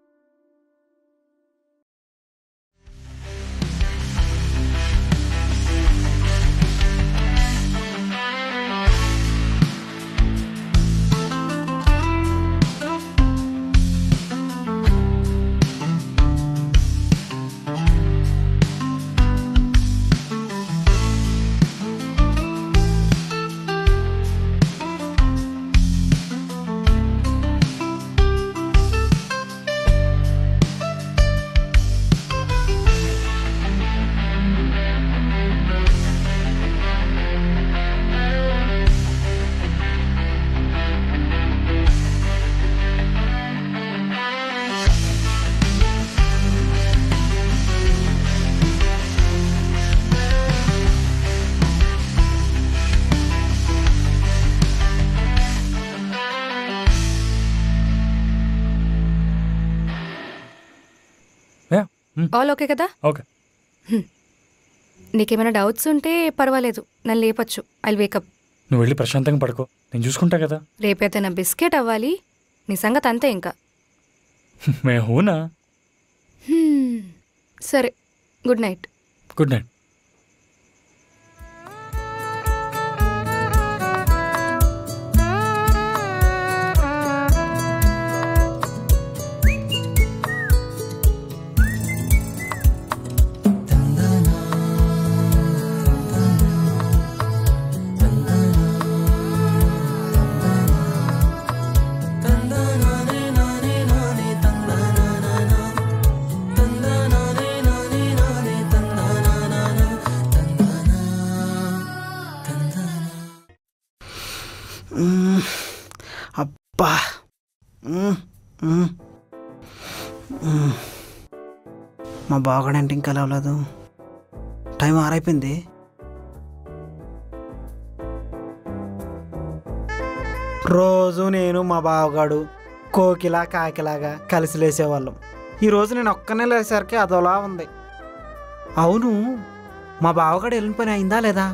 Yeah. హ్మ్. ఆల్ ఓకే కదా ఓకే నీకేమైనా డౌట్స్ ఉంటే పర్వాలేదు నన్ను లేపచ్చు ఐ వేకప్ నువ్వు వెళ్ళి ప్రశాంతంగా పడుకో నేను చూసుకుంటా కదా రేపైతే నా బిస్కెట్ అవ్వాలి నీ సంగతి అంతే ఇంకా మే హూనా హ్మ్. సరే గుడ్ నైట్ గుడ్ నైట్ మ్మ్. అబ్బా మ్మ్. మ్మ్. మ్మ్. మా బాగాడంటే ఇంకా లేవలేదు టైం ఆరైపోయింది రోజు నేను మా బావగాడు కోకిలా కాకిలాగా కలిసి లేసేవాళ్ళం ఈరోజు నేను ఒక్కనే లేసరికి అదోలా ఉంది అవును మా బావగాడు వెళ్ళిన పని అయిందా లేదా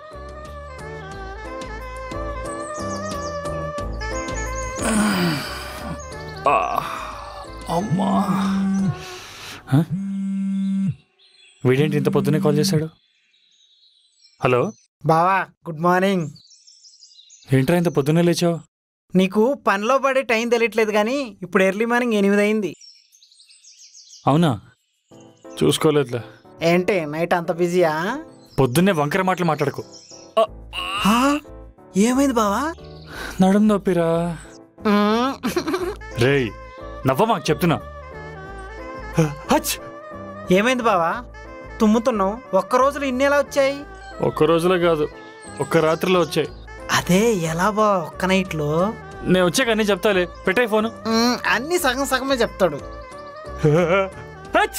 అమ్మా హ? వీడేంటి ఇంత పొద్దునే కాల్ చేశాడు హలో బావా గుడ్ మార్నింగ్ ఏంట్రా ఇంత పొద్దునే లేచావు నీకు పనిలో పడే టైం తెలియట్లేదు కానీ ఇప్పుడు ఎర్లీ మార్నింగ్ ఎనిమిది అయింది అవునా చూసుకోలేదులే ఏంటి నైట్ అంత బిజీయా పొద్దున్నే వంకర మాటలు మాట్లాడకు హా? ఏమైంది బావా నడుం నొప్పిరా మ్మ్. రేయ్ నవ్వ మాకు చెప్తున్నా హ, హచ్ ఏమైంది బావా తుమ్ముతున్నావు ఒక్క రోజులో ఇన్ని ఎలా వచ్చాయి ఒక్క రోజులో కాదు ఒక్క రాత్రిలో వచ్చాయి అదే ఎలా బా ఒక్క నైట్లో నేను వచ్చాక అన్నీ చెప్తాలే పెట్టాయి ఫోను మ్మ్, అన్నీ సగం సగమే చెప్తాడు హచ్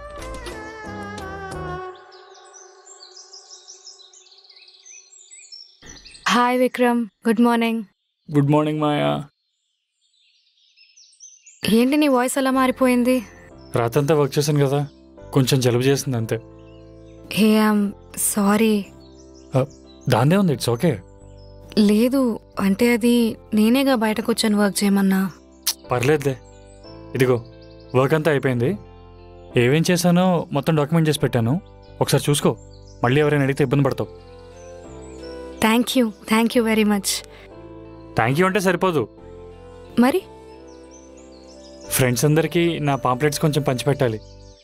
hi Vikram good morning good morning Maya ఏంటి నీ వాయిస్ అలా మారిపోయింది రాత్రంతా వర్క్ చేశాను కదా కొంచెం జలుబు చేసింది అంతే హే ఐమ్ సారీ దాన్నే ఉంది ఇట్స్ ఓకే లేదు అంటే అది నేనేగా బయటకు వచ్చాను వర్క్ చేయమన్నా పర్లేదులే ఇదిగో వర్క్ అంతా అయిపోయింది ఏమేం చేశానో మొత్తం డాక్యుమెంట్ చేసి పెట్టాను ఒకసారి చూసుకో మళ్ళీ ఎవరైనా అడిగితే ఇబ్బంది పడతావు thank you thank you very much thank you అంటే సరిపోదు మరి ఫ్రెండ్స్ అందరికీ నా పాంప్లెట్స్ కొంచెం పంచిపెట్టాలి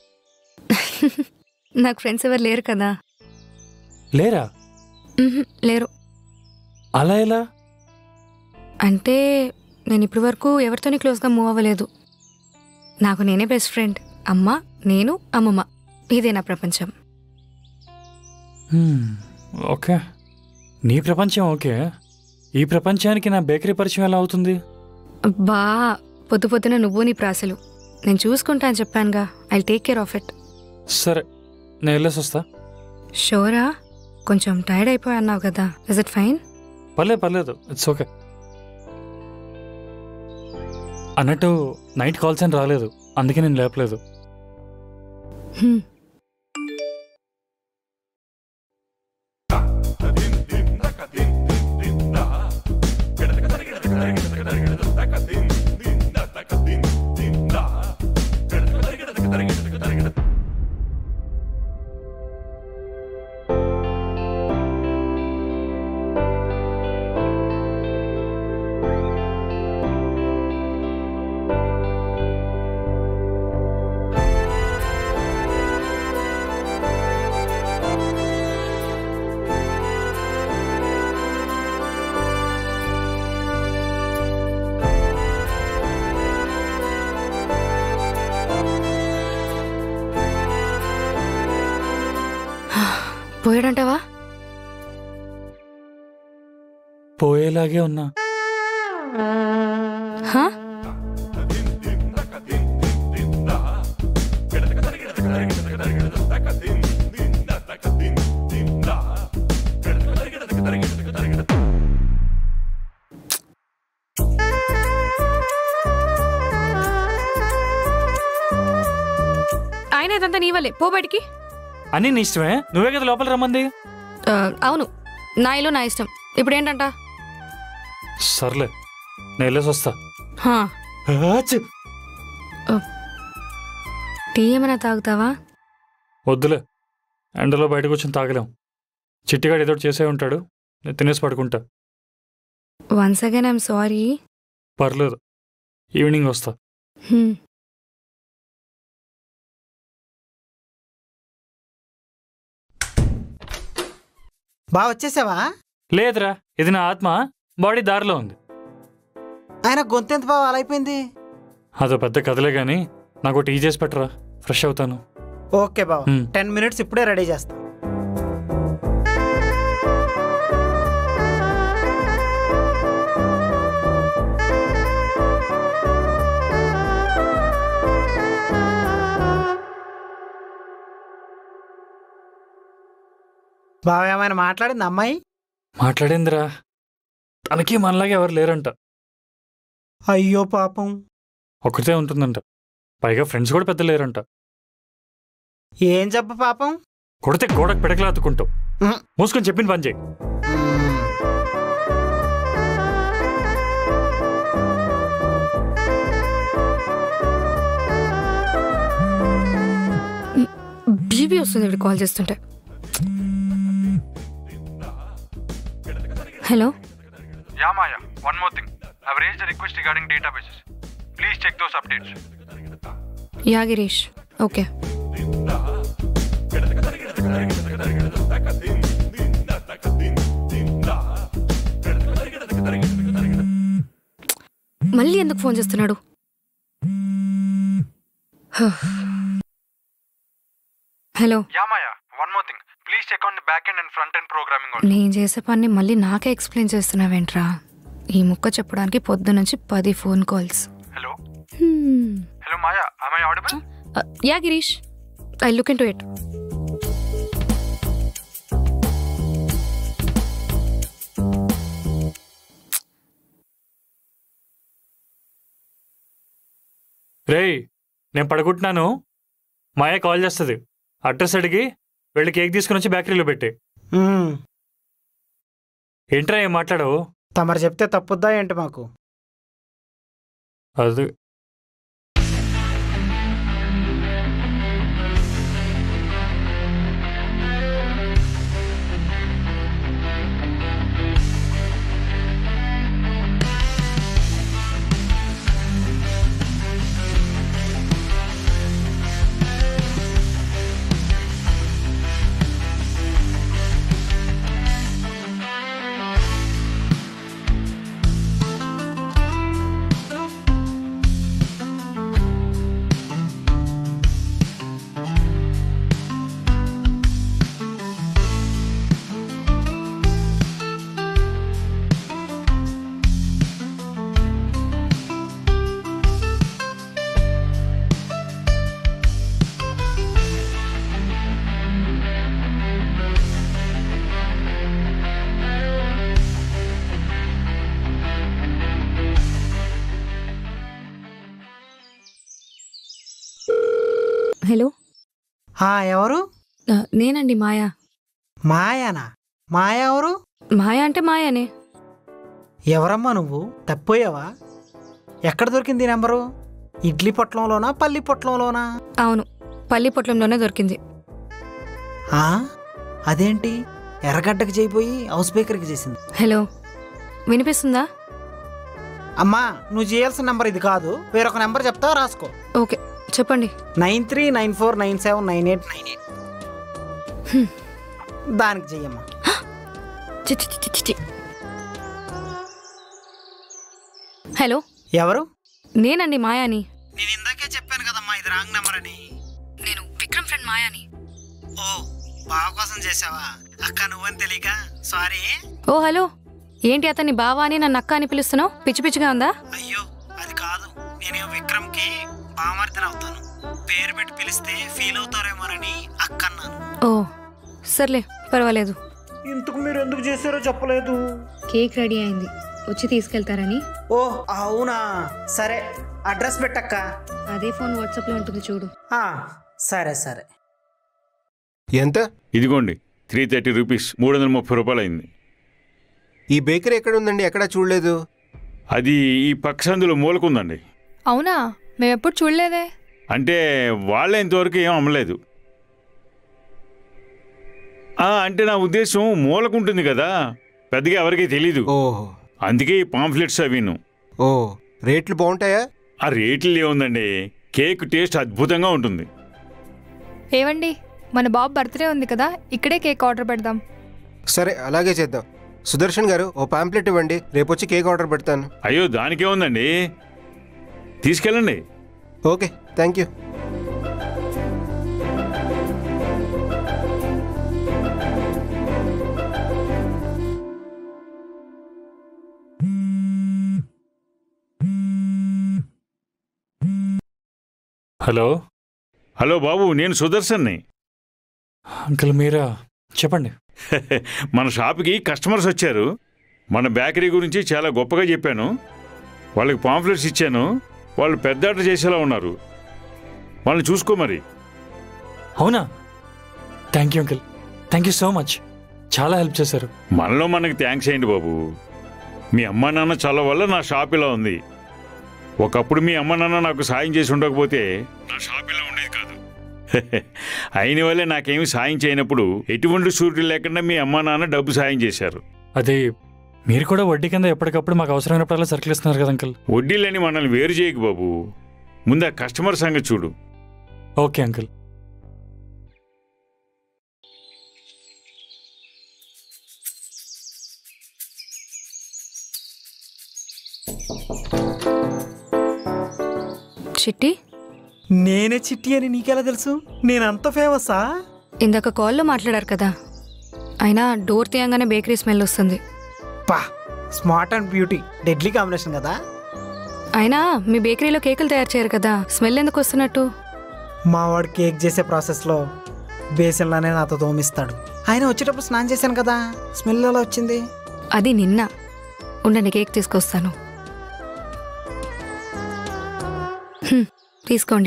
నాకు ఫ్రెండ్స్ ఎవరు లేరు కదా లేరా మ్హూ, లేరు అలా ఎలా అంటే నేను ఇప్పటి వరకు ఎవరితోని క్లోజ్గా మూవ్ అవ్వలేదు నాకు నేనే బెస్ట్ ఫ్రెండ్ అమ్మ నేను అమ్మమ్మ ఇదే నా ప్రపంచం హ్మ్, ఓకే నీ ప్రపంచం ఓకే ఈ ప్రపంచానికి నా బేకరీ పరిచయం ఎలా అవుతుంది బా పొద్దు పొద్దున నువ్వు నీ ప్రాసలు నేను చూసుకుంటా అని చెప్పానుగా I take care of it సరే నేను వెళ్ళేసి వస్తా షోరా కొంచెం టైర్డ్ అయిపోయి అన్నావు కదా ఇస్ ఇట్ ఫైన్ పర్లేదు పర్లేదు ఇట్స్ ఓకే అన్నట్టు నైట్ కాల్స్ అని రాలేదు అందుకే నేను లేపలేదు పోయాడంటావా పోయేలాగే ఉన్నా హా? ఆయన ఇదంతా నీ వల్లే పో బయటికి అని నీ ఇష్టమే నువ్వే కదా లోపల రమ్మంది ఆ, అవును నా ఇల్లు నా ఇష్టం ఇప్పుడు ఏంటంట సర్లే నేను వెళ్ళేసి వస్తా హా, ఆచ్! టీ ఏమైనా తాగుతావా వద్దులే ఎండలో బయటకు వచ్చి తాగలేం చిట్టిగాడు ఏదో ఒకటి చేసే ఉంటాడు నేను తినేసి పడుకుంటా వన్స్ అగైన్ ఐఎమ్ సారీ పర్లేదు ఈవినింగ్ వస్తా బాగా వచ్చేసావా లేదురా ఇది నా ఆత్మ బాడీ దారిలో ఉంది ఆయన గొంతెంత బాగా అలా అయిపోయింది అదో పెద్ద కథలే కానీ నాకు టీ చేసి పెట్టరా ఫ్రెష్ అవుతాను ఓకే బావ హ్మ్. టెన్ మినిట్స్ ఇప్పుడే రెడీ చేస్తా బావ ఏమైనా మాట్లాడింది అమ్మాయి మాట్లాడేందిరా తనకి మనలాగే ఎవరు లేరంట అయ్యో పాపం ఒక్కతే ఉంటుందంట పైగా ఫ్రెండ్స్ కూడా పెద్ద లేరంట ఏం చెప్ప పాపం కొడితే గోడకు పిడకలా అతుకుంటావు ఉహు. మూసుకొని చెప్పిన పని చేయి బీబీ వస్తుంది ఇప్పుడు కాల్ చేస్తుంటే hello Yeah, Maya. One more thing. I've raised a request regarding databases. Please check those updates. Yeah Girish okay మళ్ళీ ఎందుకు ఫోన్ చేస్తున్నాడు hello Yeah, Maya. One more thing. Please check on the backend and front end programming also. నేను చేసే పని మళ్ళీ నాకే explain చేస్తున్నావేంట్రా ఈ ముక్క చెప్పడానికి పొద్దు నుంచి పది phone calls Hello? Hello, Maya. Am I audible? Yeah Girish I look into it రేయ్ నేను పడుకుంటున్నాను మాయ కాల్ చేస్తుంది అడ్రస్ అడిగి వెళ్ళి కేక్ తీసుకుని వచ్చి బేకరీలో పెట్టి మ్మ్. ఏంట్రా ఏం మాట్లాడవు తమరు చెప్తే తప్పుద్దా ఏంటి మాకు అది హలో ఆ, ఎవరు నేనండి మాయా మాయానా మాయా ఎవరు మాయా అంటే మాయానే ఎవరమ్మా నువ్వు తప్పోయావా ఎక్కడ దొరికింది ఈ నెంబరు ఇడ్లీ పొట్లంలోనా పల్లి పొట్లంలోనా అవును పల్లి పొట్లంలోనే దొరికింది ఆ? అదేంటి ఎర్రగడ్డకి చేయిపోయి హౌస్ బేకర్కి చేసింది హలో వినిపిస్తుందా అమ్మా నువ్వు చేయాల్సిన నెంబర్ ఇది కాదు వేరొక నెంబర్ చెప్తా రాసుకో ఓకే చెప్పండి nine three nine four nine seven nine eight nine eight దానికి చెయ్యమ్మా చి చి చి చి చి. హలో ఎవరు నేనండి మాయాని నేను ఇందాకే చెప్పాను కదమ్మా ఇది రాంగ్ నెంబర్ అని నేను విక్రమ్ ఫ్రెండ్ మాయాని ఓ బావ కోసం చేసావా అక్క నువ్వని తెలియక సారీ ఓ హలో ఏంటి అతన్ని బావా అని నన్ను అక్క అని పిలుస్తున్నావు పిచ్చి పిచ్చిగా ఉందా అయ్యో అది కాదు నేనే విక్రమ్ కి బామర్దిని అవుతాను పేరు పెట్టి పిలిస్తే ఫీల్ అవుతారేమోనని అక్క అన్నాను ఓ సర్లే పర్వాలేదు ఇంతకు మీరు ఎందుకు చేశారో చెప్పలేదు కేక్ రెడీ అయింది వచ్చి తీసుకెళ్తారని ఓ అవునా సరే అడ్రస్ పెట్టక్క అదే ఫోన్ వాట్సాప్లో ఉంటుంది చూడు ఆ, సరే సరే ఎంత ఇదిగోండి త్రీ థర్టీ రూపీస్ మూడు వందల ముప్పై రూపాయలు అయింది ఈ బేకరీ ఎక్కడ ఉందండి ఎక్కడా చూడలేదు అది ఈ పక్క సందులో మూలకుందండి అవునా మేమెప్పుడు చూడలేదే అంటే వాళ్ళే ఇంతవరకు ఏం అమ్మలేదు ఆ, అంటే నా ఉద్దేశం మూలకుంటుంది కదా పెద్దగా ఎవరికీ తెలీదు ఓహో అందుకే ఈ పాంఫ్లెట్స్ అవిను ఓ రేట్లు బాగుంటాయా ఆ రేట్లు ఏముందండి కేక్ టేస్ట్ అద్భుతంగా ఉంటుంది ఏవండి మన బాబు బర్త్డే ఉంది కదా ఇక్కడే కేక్ ఆర్డర్ పెడదాం సరే అలాగే చేద్దాం సుదర్శన్ గారు ఓ పాంప్లెట్ ఇవ్వండి రేపు వచ్చి కేక్ ఆర్డర్ పెడతాను అయ్యో దానికే ఉందండి తీసుకెళ్ళండి okay thank you hello hello బాబు నేను సుదర్శన్ని అంకుల్ మీరా చెప్పండి మన షాప్కి కస్టమర్స్ వచ్చారు మన బేకరీ గురించి చాలా గొప్పగా చెప్పాను వాళ్ళకి పాంఫ్లెట్స్ ఇచ్చాను వాళ్ళు పెద్ద ఆర్డర్ చేసేలా ఉన్నారు వాళ్ళని చూసుకో మరి అవునా thank you uncle thank you so much చాలా హెల్ప్ చేశారు మనలో మనకి థ్యాంక్స్ ఏంటి బాబు మీ అమ్మ నాన్న చల్ల వల్ల నా షాప్ ఇలా ఉంది ఒకప్పుడు మీ అమ్మ నాన్న నాకు సాయం చేసి ఉండకపోతే నా షాప్ ఇలా ఉండేది కాదు అయిన వల్లే నాకేమీ సాయం చేయనప్పుడు ఎటువంటి షూరిటీ లేకుండా మీ అమ్మ నాన్న డబ్బు సాయం చేశారు అది మీరు కూడా వడ్డీ కింద ఎప్పటికప్పుడు మాకు అవసరమైనప్పుడల్లా సర్కిల్ ఇస్తున్నారు కదా అంకుల్ వడ్డీలని మనల్ని వేరు చేయకు బాబు ముందు ఆ కస్టమర్ సంగతి చూడు ఓకే అంకుల్ చిట్టి నేనే చిట్టి అని నీకెలా తెలుసు నేనంత ఫేమసా ఇందాక కాల్లో మాట్లాడారు కదా అయినా డోర్ తీయంగానే బేకరీ స్మెల్ వస్తుంది పా smart and beauty deadly combination కదా అయినా మీ బేకరీలో కేకులు తయారు చేయరు కదా స్మెల్ ఎందుకు వస్తున్నట్టు మా వాడు కేక్ చేసే ప్రాసెస్లో బేసిన్లోనే నాతో తోమిస్తాడు ఆయన వచ్చేటప్పుడు స్నానం చేశాను కదా స్మెల్ ఎలా వచ్చింది అది నిన్న ఉండండి కేక్ తీసుకొస్తాను హ్మ్, తీసుకోండి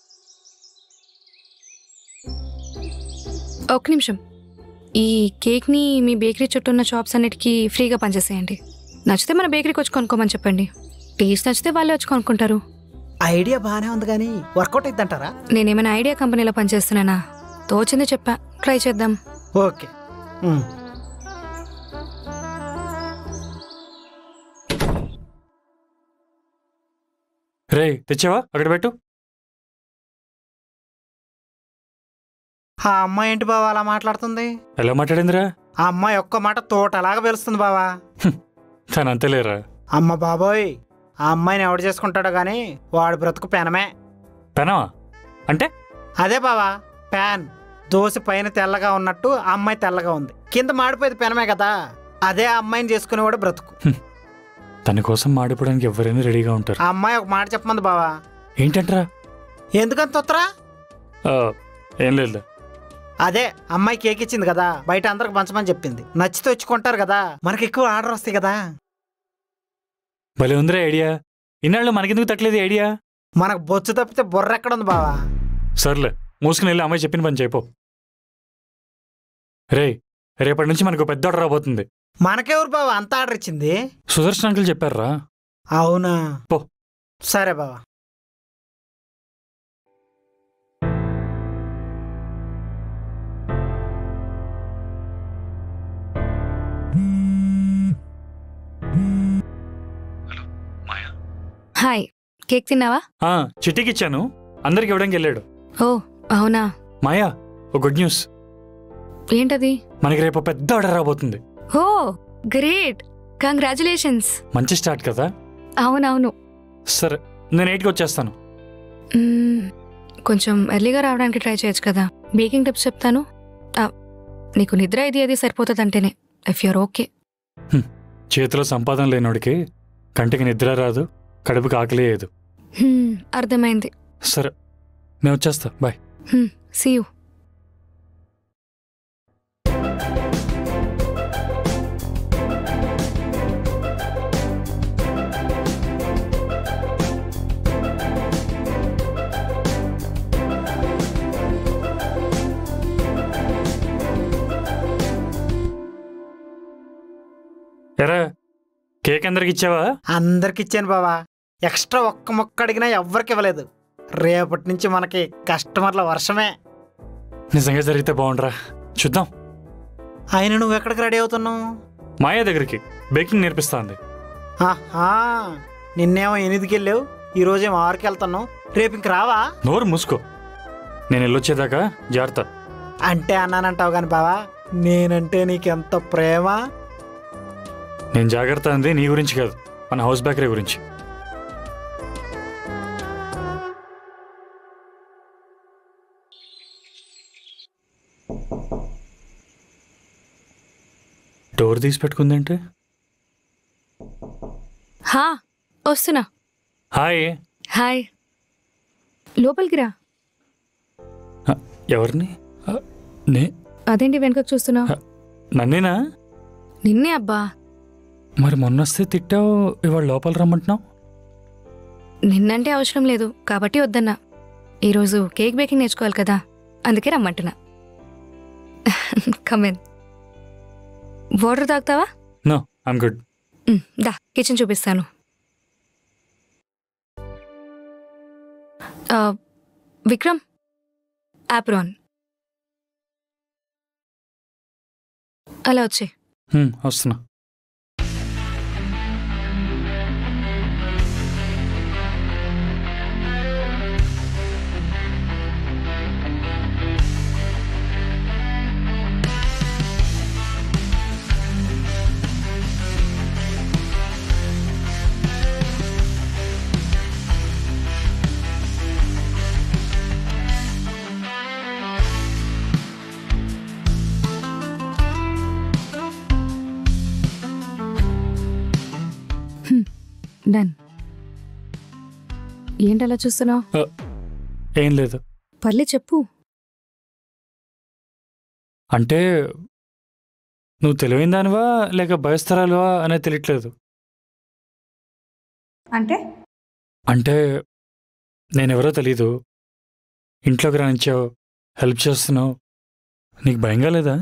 ఒక్క నిమిషం ఈ కేక్ని మీ బేకరీ చుట్టూ ఉన్న షాప్స్ అన్నిటికీ ఫ్రీగా పనిచేసేయండి నచ్చితే మన బేకరీకి వచ్చి కొనుక్కోమని చెప్పండి టేస్ట్ నచ్చితే వాళ్ళే వచ్చి కొనుక్కుంటారు ఐడియా బాగానే ఉంది కానీ వర్కౌట్ అయిద్దంటారా నేనేమైనా ఐడియా కంపెనీలో పనిచేస్తున్నానా తోచింది చెప్పా ట్రై చేద్దాం ఓకే ఉమ్. రే తెచ్చావా అక్కడ పెట్టు ఆ అమ్మాయి ఏంటి బావా అలా మాట్లాడుతుంది ఎలా మాట్లాడిందిరా ఆ అమ్మాయి ఒక్క మాట తోటలాగా పిలుస్తుంది బావా తను అంతేలేరా అమ్మ బాబోయ్ ఆ అమ్మాయిని ఎవడు చేసుకుంటాడో గాని వాడు బ్రతుకు పెనమే పెనవా అంటే అదే బావా ప్యాన్ దోశ పైన తెల్లగా ఉన్నట్టు ఆ అమ్మాయి తెల్లగా ఉంది కింద మాడిపోయేది పెనమే కదా అదే ఆ అమ్మాయిని చేసుకునేవాడు బ్రతుకు తన కోసం మాడిపోవడానికి ఎవరైనా రెడీగా ఉంటారు ఆ అమ్మాయి ఒక మాట చెప్పమంది బావా ఏంటంటరా ఎందుకంత ఉత్తరా ఆ, ఏం లేదు అదే అమ్మాయి కేక్ ఇచ్చింది కదా బయట అందరికి పంచమని చెప్పింది నచ్చితే వచ్చి కొంటారు కదా మనకి ఎక్కువ ఆర్డర్ వస్తాయి కదా భలే ఉందిరా ఐడియా ఇన్నాళ్ళు మనకెందుకు తట్టలేదు ఈ ఐడియా మనకు బొచ్చు తప్పితే బుర్ర ఎక్కడ ఉంది బావా సర్లే మూసుకుని వెళ్ళి అమ్మాయి చెప్పిన పని చేయపో రే రేపటి నుంచి మనకు పెద్ద ఆర్డర్ రాబోతుంది మనకెవరు బావా అంత ఆర్డర్ ఇచ్చింది సుదర్శన్ అంకుల్ చెప్పారా అవునా పో. సరే బావా హాయ్ కేక్ తిన్నావా ఆ, చిట్టికి ఇచ్చాను అందరికి ఇవ్వడానికి వెళ్ళాడు ఓ అవునా మాయా ఒక గుడ్ న్యూస్ ఏంటది మనకి రేపు పెద్ద ఆర్డర్ రాబోతుంది ఓ గ్రేట్ కంగ్రాచులేషన్స్ మంచి స్టార్ట్ కదా అవునవును సరే నేను ఎయిట్కి వచ్చేస్తాను మ్మ్, కొంచెం ఎర్లీగా రావడానికి ట్రై చేయొచ్చు కదా బేకింగ్ టిప్స్ చెప్తాను ఆ, నీకు నిద్ర ఇది అది సరిపోతుంది అంటేనే ఇఫ్ యూర్ ఓకే చేతిలో సంపాదన లేనోడికి కంటికి నిద్ర రాదు కడుపుకి ఆకలి వేయదు అర్థమైంది సరే నేను వచ్చేస్తా బాయ్ సీ యూ ఎరా కేక్ అందరికి ఇచ్చావా అందరికి ఇచ్చాను బావా ఎక్స్ట్రా ఒక్క మొక్క అడిగినా ఎవ్వరికి ఇవ్వలేదు రేపటి నుంచి మనకి కస్టమర్ల వర్షమే నిజంగా జరిగితే బాగుండరా చూద్దాం ఆయన నువ్వు ఎక్కడికి రెడీ అవుతున్నావు మాయా దగ్గరికి బేకింగ్ నేర్పిస్తా ఉంది ఆహా నిన్నేమో ఎనిమిదికి వెళ్ళావు ఈ రోజేమో ఆరుకి వెళ్తున్నావు రేపు ఇంక రావా నోరు మూసుకో నేను వెళ్ళొచ్చేదాకా జాగ్రత్త అంటే అన్నానంటావు కానీ బావా నేనంటే నీకెంత ప్రేమ నేను జాగ్రత్త అంది నీ గురించి కాదు మన హౌస్ బేకరీ గురించి డోర్ తీసి పెట్టుకుందంటే హా వస్తున్నా హాయ్ హాయ్ లోపలికి రా ఎవరిని ఆ, నే అదేంటి వెనకకు చూస్తున్నావు నన్నేనా నిన్నే అబ్బా మరి మొన్నొస్తే తిట్టావు ఇవాళ లోపల రమ్మంటున్నావు నిన్నంటే అవసరం లేదు కాబట్టి వద్దన్నా ఈరోజు కేక్ బేకింగ్ నేర్చుకోవాలి కదా అందుకే రమ్మంటున్నా కమెన్ వాటర్ తాగుతావా నో ఐమ్ గుడ్ మ్, దా కిచెన్ చూపిస్తాను ఆ, విక్రమ్ యాప్రాన్ అలా వచ్చే వస్తున్నా డన్ ఏంటి అలా చూస్తున్నావు ఏం లేదు పర్లే చెప్పు అంటే నువ్వు తెలివైన దానివా లేక భయస్థరాలువా అనేది తెలియట్లేదు అంటే అంటే నేనెవరో తెలీదు ఇంట్లోకి రానిచ్చావు హెల్ప్ చేస్తున్నావు నీకు భయంగా లేదా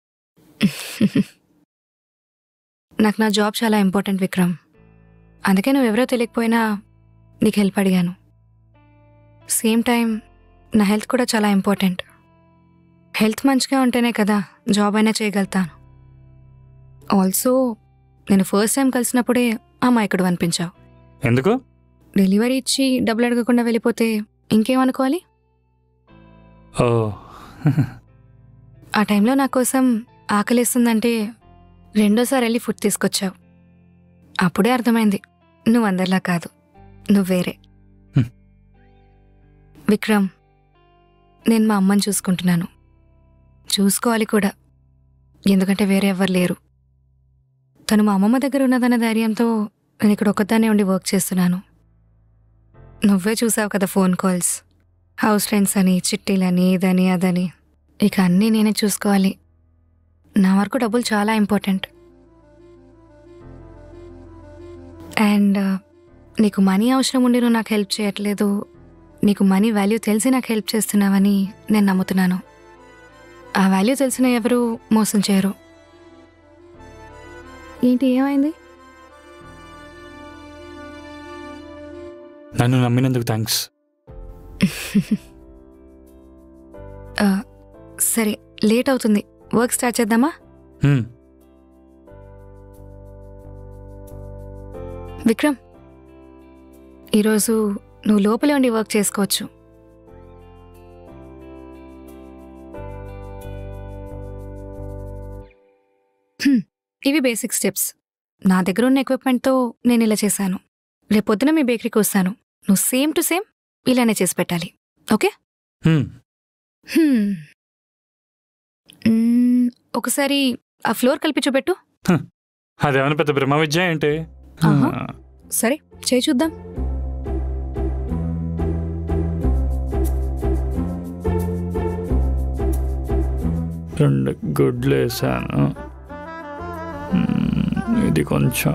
నాకు నా జాబ్ చాలా ఇంపార్టెంట్ విక్రమ్ అందుకే నువ్వు ఎవరో తెలియకపోయినా నీకు హెల్ప్ అడిగాను సేమ్ టైం నా హెల్త్ కూడా చాలా ఇంపార్టెంట్ హెల్త్ మంచిగా ఉంటేనే కదా జాబ్ అయినా చేయగలుగుతాను ఆల్సో నేను ఫస్ట్ టైం కలిసినప్పుడే అమాయకుడు అనిపించావు ఎందుకు డెలివరీ ఇచ్చి డబ్బులు అడగకుండా వెళ్ళిపోతే ఇంకేమనుకోవాలి ఓ ఆ టైంలో నా కోసం ఆకలిస్తుందంటే రెండోసారి వెళ్ళి ఫుడ్ తీసుకొచ్చావు అప్పుడే అర్థమైంది నువ్వు అందరిలా కాదు నువ్వు వేరే హ్మ్. విక్రమ్ నేను మా అమ్మని చూసుకుంటున్నాను చూసుకోవాలి కూడా ఎందుకంటే వేరే ఎవ్వరు లేరు తను మా అమ్మమ్మ దగ్గర ఉన్నదన్న ధైర్యంతో నేను ఇక్కడ ఒక్కదాన్నే ఉండి వర్క్ చేస్తున్నాను నువ్వే చూసావు కదా ఫోన్ కాల్స్ హౌస్ రెంట్స్ అని చిట్టీలని ఇదని అదని ఇక అన్నీ నేనే చూసుకోవాలి నా వరకు డబ్బులు చాలా ఇంపార్టెంట్ అండ్ నీకు మనీ అవసరం ఉండి నువ్వు నాకు హెల్ప్ చేయట్లేదు నీకు మనీ వాల్యూ తెలిసి నాకు హెల్ప్ చేస్తున్నావని నేను నమ్ముతున్నాను ఆ వాల్యూ తెలిసిన ఎవరు మోసం చేయరు ఏంటి ఏమైంది నన్ను నమ్మినందుకు థ్యాంక్స్ ఆ, సరే లేట్ అవుతుంది వర్క్ స్టార్ట్ చేద్దామా విక్రమ్ ఈరోజు నువ్వు లోపలే ఉండి వర్క్ చేసుకోవచ్చు హ్మ్, ఇవి బేసిక్ స్టెప్స్ నా దగ్గర ఉన్న ఎక్విప్మెంట్తో నేను ఇలా చేశాను రేపొద్దున మీ బేకరీకి వస్తాను నువ్వు సేమ్ టు సేమ్ ఇలానే చేసి పెట్టాలి ఓకే హ్మ్. మ్మ్, ఒకసారి ఆ ఫ్లోర్ కలిపి చూపెట్టు అదేమైనా పెద్ద బ్రహ్మ విద్య ఏంటి ఆహా. సరే చేయి చూద్దాం రెండు గుడ్లు వేసాను మ్మ్, ఇది కొంచెం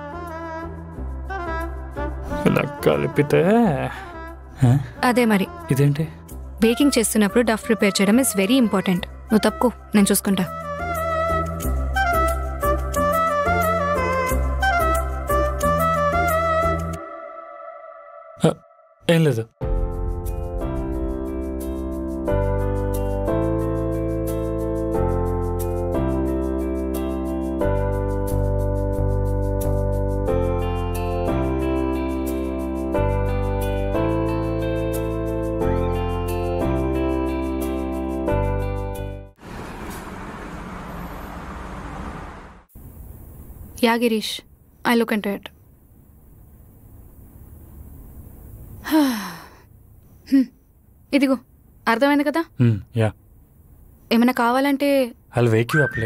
ఇలా కలిపితే హ? అదే మరి ఇదేంటి బేకింగ్ చేస్తున్నప్పుడు డఫ్ ప్రిపేర్ చేయడం ఇస్ వెరీ ఇంపార్టెంట్ నువ్వు తప్పుకో నేను చూసుకుంటా ఏం లేదు yeah Girish I look and it ఇదిగో అర్థమైంది కదా మ్మ్, యా ఏమైనా కావాలంటే ఐ వేక్ యూ అప్లే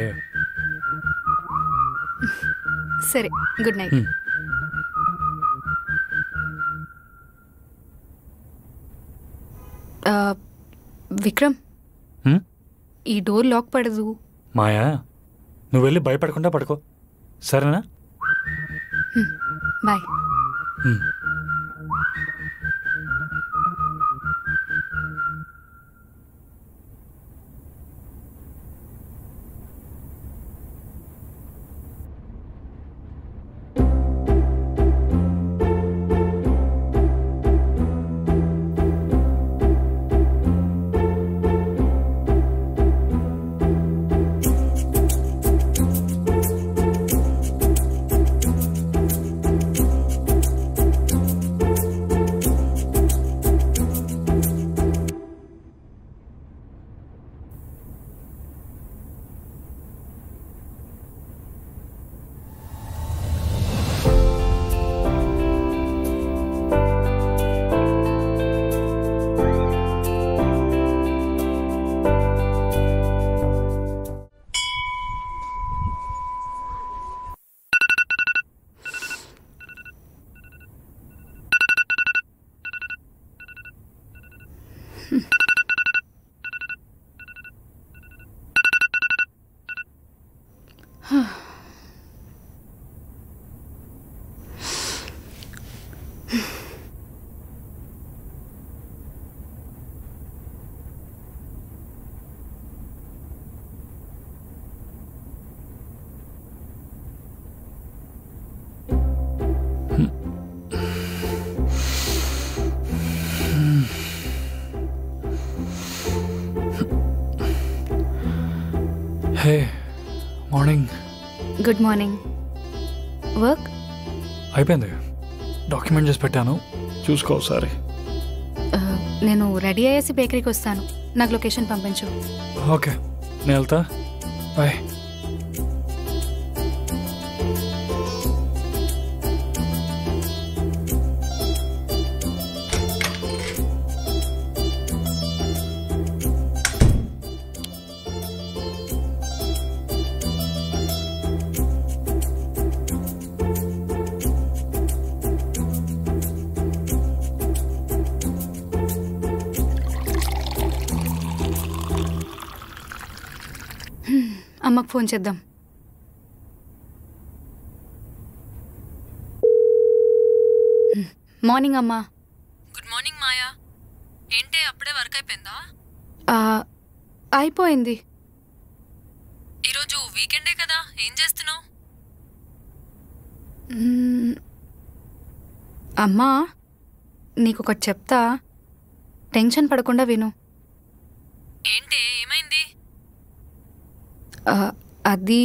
సరే గుడ్ నైట్ మ్మ్. ఆ, విక్రమ్ హ్మ్? ఈ డోర్ లాక్ పడదు మాయా నువ్వు వెళ్ళి భయపడకుండా పడుకో సరేనా బాయ్ మ్మ్. Hey morning good morning work అయిపోయింది డాక్యుమెంట్ చేసి పెట్టాను చూసుకో ఒకసారి నేను రెడీ అయ్యేసి బేకరీకి వస్తాను నాకు లొకేషన్ పంపించు ఓకే నేను వెళ్తా బాయ్ అమ్మకు ఫోన్ చేద్దాం మార్నింగ్ అమ్మా గుడ్ మార్నింగ్ మాయా ఏంటి అప్పుడే వర్క్ అయిపోయిందా ఆ, అయిపోయింది ఈరోజు వీకెండే కదా ఏం చేస్తున్నావు మ్మ్. అమ్మా నీకు ఒకటి చెప్తా టెన్షన్ పడకుండా విను ఏంటి ఏమైంది ఆ, అది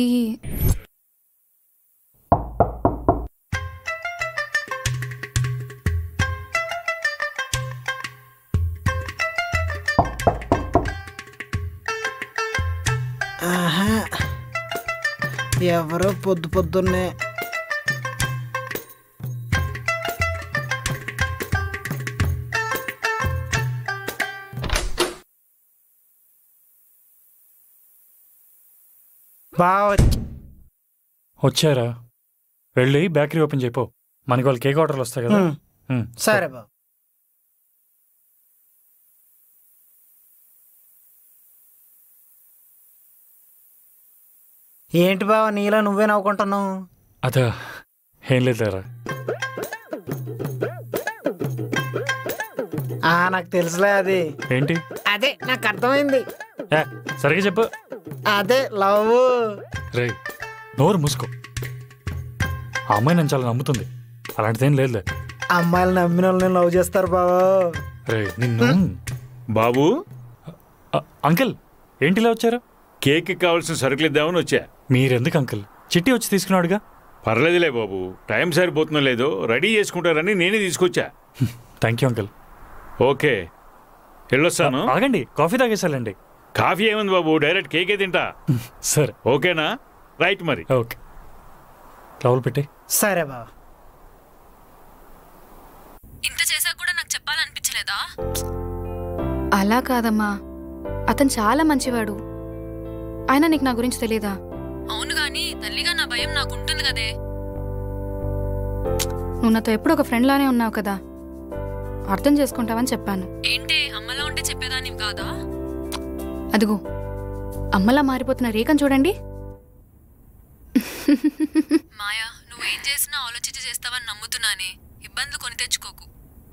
ఆహా ఎవరో పొద్దు పొద్దున్నే బాగా వచ్చి వచ్చారా వెళ్ళి బేకరీ ఓపెన్ చేయపో మనకి వాళ్ళు కేక్ ఆర్డర్లు వస్తాయి కదా మ్మ్. మ్మ్. సరే బాబు ఏంటి బావ నీలా నువ్వే నవ్వుకుంటున్నావు అదా ఏం లేదురా ఆ నాకు తెలుసులే అది ఏంటి అదే నాకు అర్థమైంది ఏ, సరిగ్గా చెప్పు అదే లవ్ రే నోరు మూసుకో ఆ అమ్మాయి నన్ను చాలా నమ్ముతుంది అలాంటిదేం లేదులే అమ్మాయిలు నమ్మిన వాళ్ళని లవ్ చేస్తారు బావ రే నిన్ను బాబు అ, అంకిల్ ఏంటి ఇలా వచ్చారు కేక్ కావాల్సిన సరుకులు ఇద్దామని వచ్చా మీరెందుకు అంకిల్ చిట్టి వచ్చి తీసుకున్నాడుగా పర్లేదులే బాబు టైం సరిపోతుందో లేదో రెడీ చేసుకుంటారని నేనే తీసుకొచ్చా థ్యాంక్ యూ అంకిల్ ఓకే వెళ్ళొస్తాను ఆగండి కాఫీ తాగేసాలండి కాఫీ ఏముంది బాబు డైరెక్ట్ కేకే తింటా సరే ఓకేనా రైట్ మరి ఓకే టవల్ పెట్టి సరే బావ ఇంత చేశాక కూడా నాకు చెప్పాలనిపించలేదా అలా కాదమ్మా అతను చాలా మంచివాడు అయినా నీకు నా గురించి తెలియదా అవును గాని తల్లిగా నా భయం నాకు ఉంటుంది కదే నువ్వు నాతో ఎప్పుడు ఒక ఫ్రెండ్ లానే ఉన్నావు కదా అర్థం చేసుకుంటావని చెప్పాను ఏంటి అమ్మలా ఉంటే చెప్పేదాన్ని కాదా అదిగో అమ్మలా మారిపోతున్న రేఖను చూడండి మాయా నువ్వేం చేసినా ఆలోచించి చేస్తావని నమ్ముతున్నానే ఇబ్బందులు కొని తెచ్చుకోకు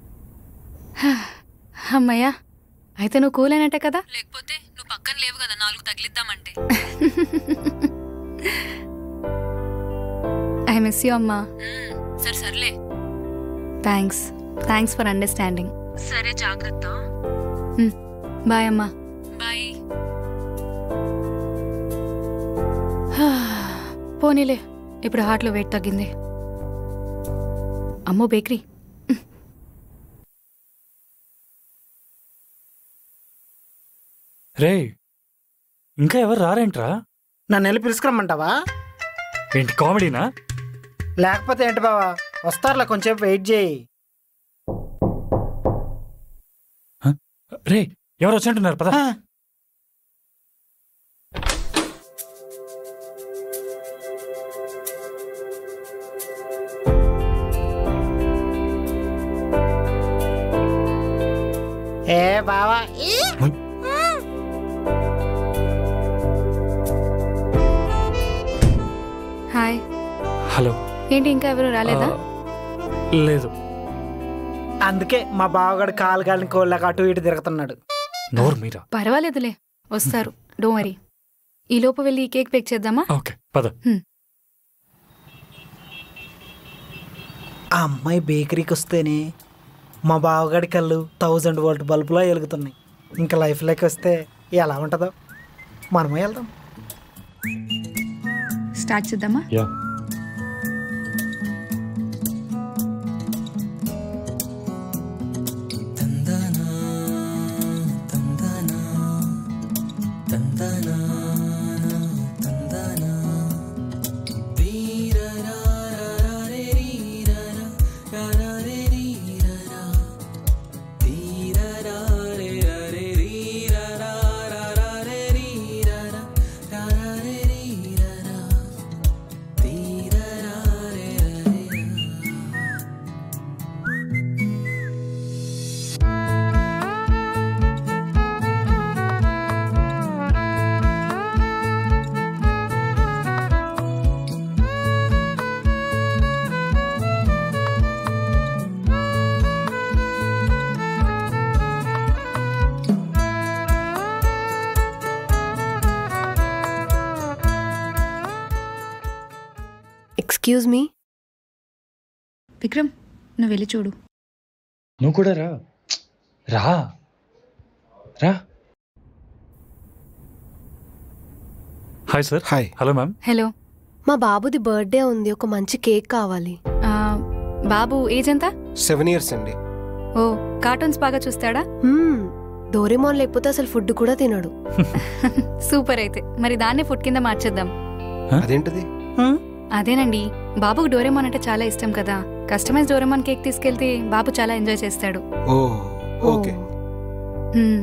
అమ్మయ్యా అయితే నువ్వు కూల్ అయినట్టే కదా లేకపోతే నువ్వు పక్కన లేవు కదా నాలుగు తగిలిద్దామంటే ఐ మిస్ యూ అమ్మా మ్మ్, సరే సర్లే థ్యాంక్స్ థ్యాంక్స్ ఫర్ అండర్స్టాండింగ్ సరే జాగ్రత్త బాయ్ అమ్మా బాయ్ పోనీలే ఇప్పుడు హార్ట్లో వెయిట్ తగ్గింది అమ్మో బేకరీ రే ఇంకా ఎవరు రారేంట్రా నన్ను వెళ్ళి పిలుచుకురమ్మంటావా ఏంటి కామెడీనా లేకపోతే ఏంటి బావా వస్తారులే కొంచెం వెయిట్ చేయి రే ఎవరు వచ్చినట్టున్నారు పద ఆ, ఏ బావా హాయ్ హలో ఏంటి ఇంకా ఎవరు రాలేదా లేదు అందుకే మా బావగాడు కాలు కాలిని కోళ్ళకి అటు ఇటు తిరుగుతున్నాడు నోరు మీరా పర్వాలేదులే వస్తారు డో వరీ ఈ లోపు వెళ్ళి కేక్ పేక్ చేద్దామా ఓకే పద ఆ అమ్మాయి బేకరీకి వస్తేనే మా బావగాడి కళ్ళు థౌజండ్ వోల్ట్ బల్బులో వెలుగుతున్నాయి ఇంకా లైఫ్లోకి వస్తే ఎలా ఉంటుందో మనమే వెళ్దాం స్టార్ట్ చేద్దామా యా ఎక్స్క్యూజ్ మీ విక్రమ్ నువ్వు వెళ్ళి చూడు నువ్వు కూడా రా రా రా hi sir hi hello ma'am hello మా బాబుది బర్త్డే ఉంది ఒక మంచి కేక్ కావాలి ఆ, బాబు ఏజ్ ఎంత సెవెన్ ఇయర్స్ అండి ఓ కార్టూన్స్ బాగా చూస్తాడా మ్మ్, డోరేమాన్ లేకపోతే అసలు ఫుడ్ కూడా తినడు సూపర్ అయితే మరి దాన్నే ఫుడ్ కింద మార్చేద్దాం అదేంటిది అదేనండి బాబుకు డోరేమాన్ అంటే చాలా ఇష్టం కదా కస్టమైజ్ డోరేమాన్ కేక్ తీసుకెళ్తే బాబు చాలా ఎంజాయ్ చేస్తాడు ఓ ఓకే హ్మ్.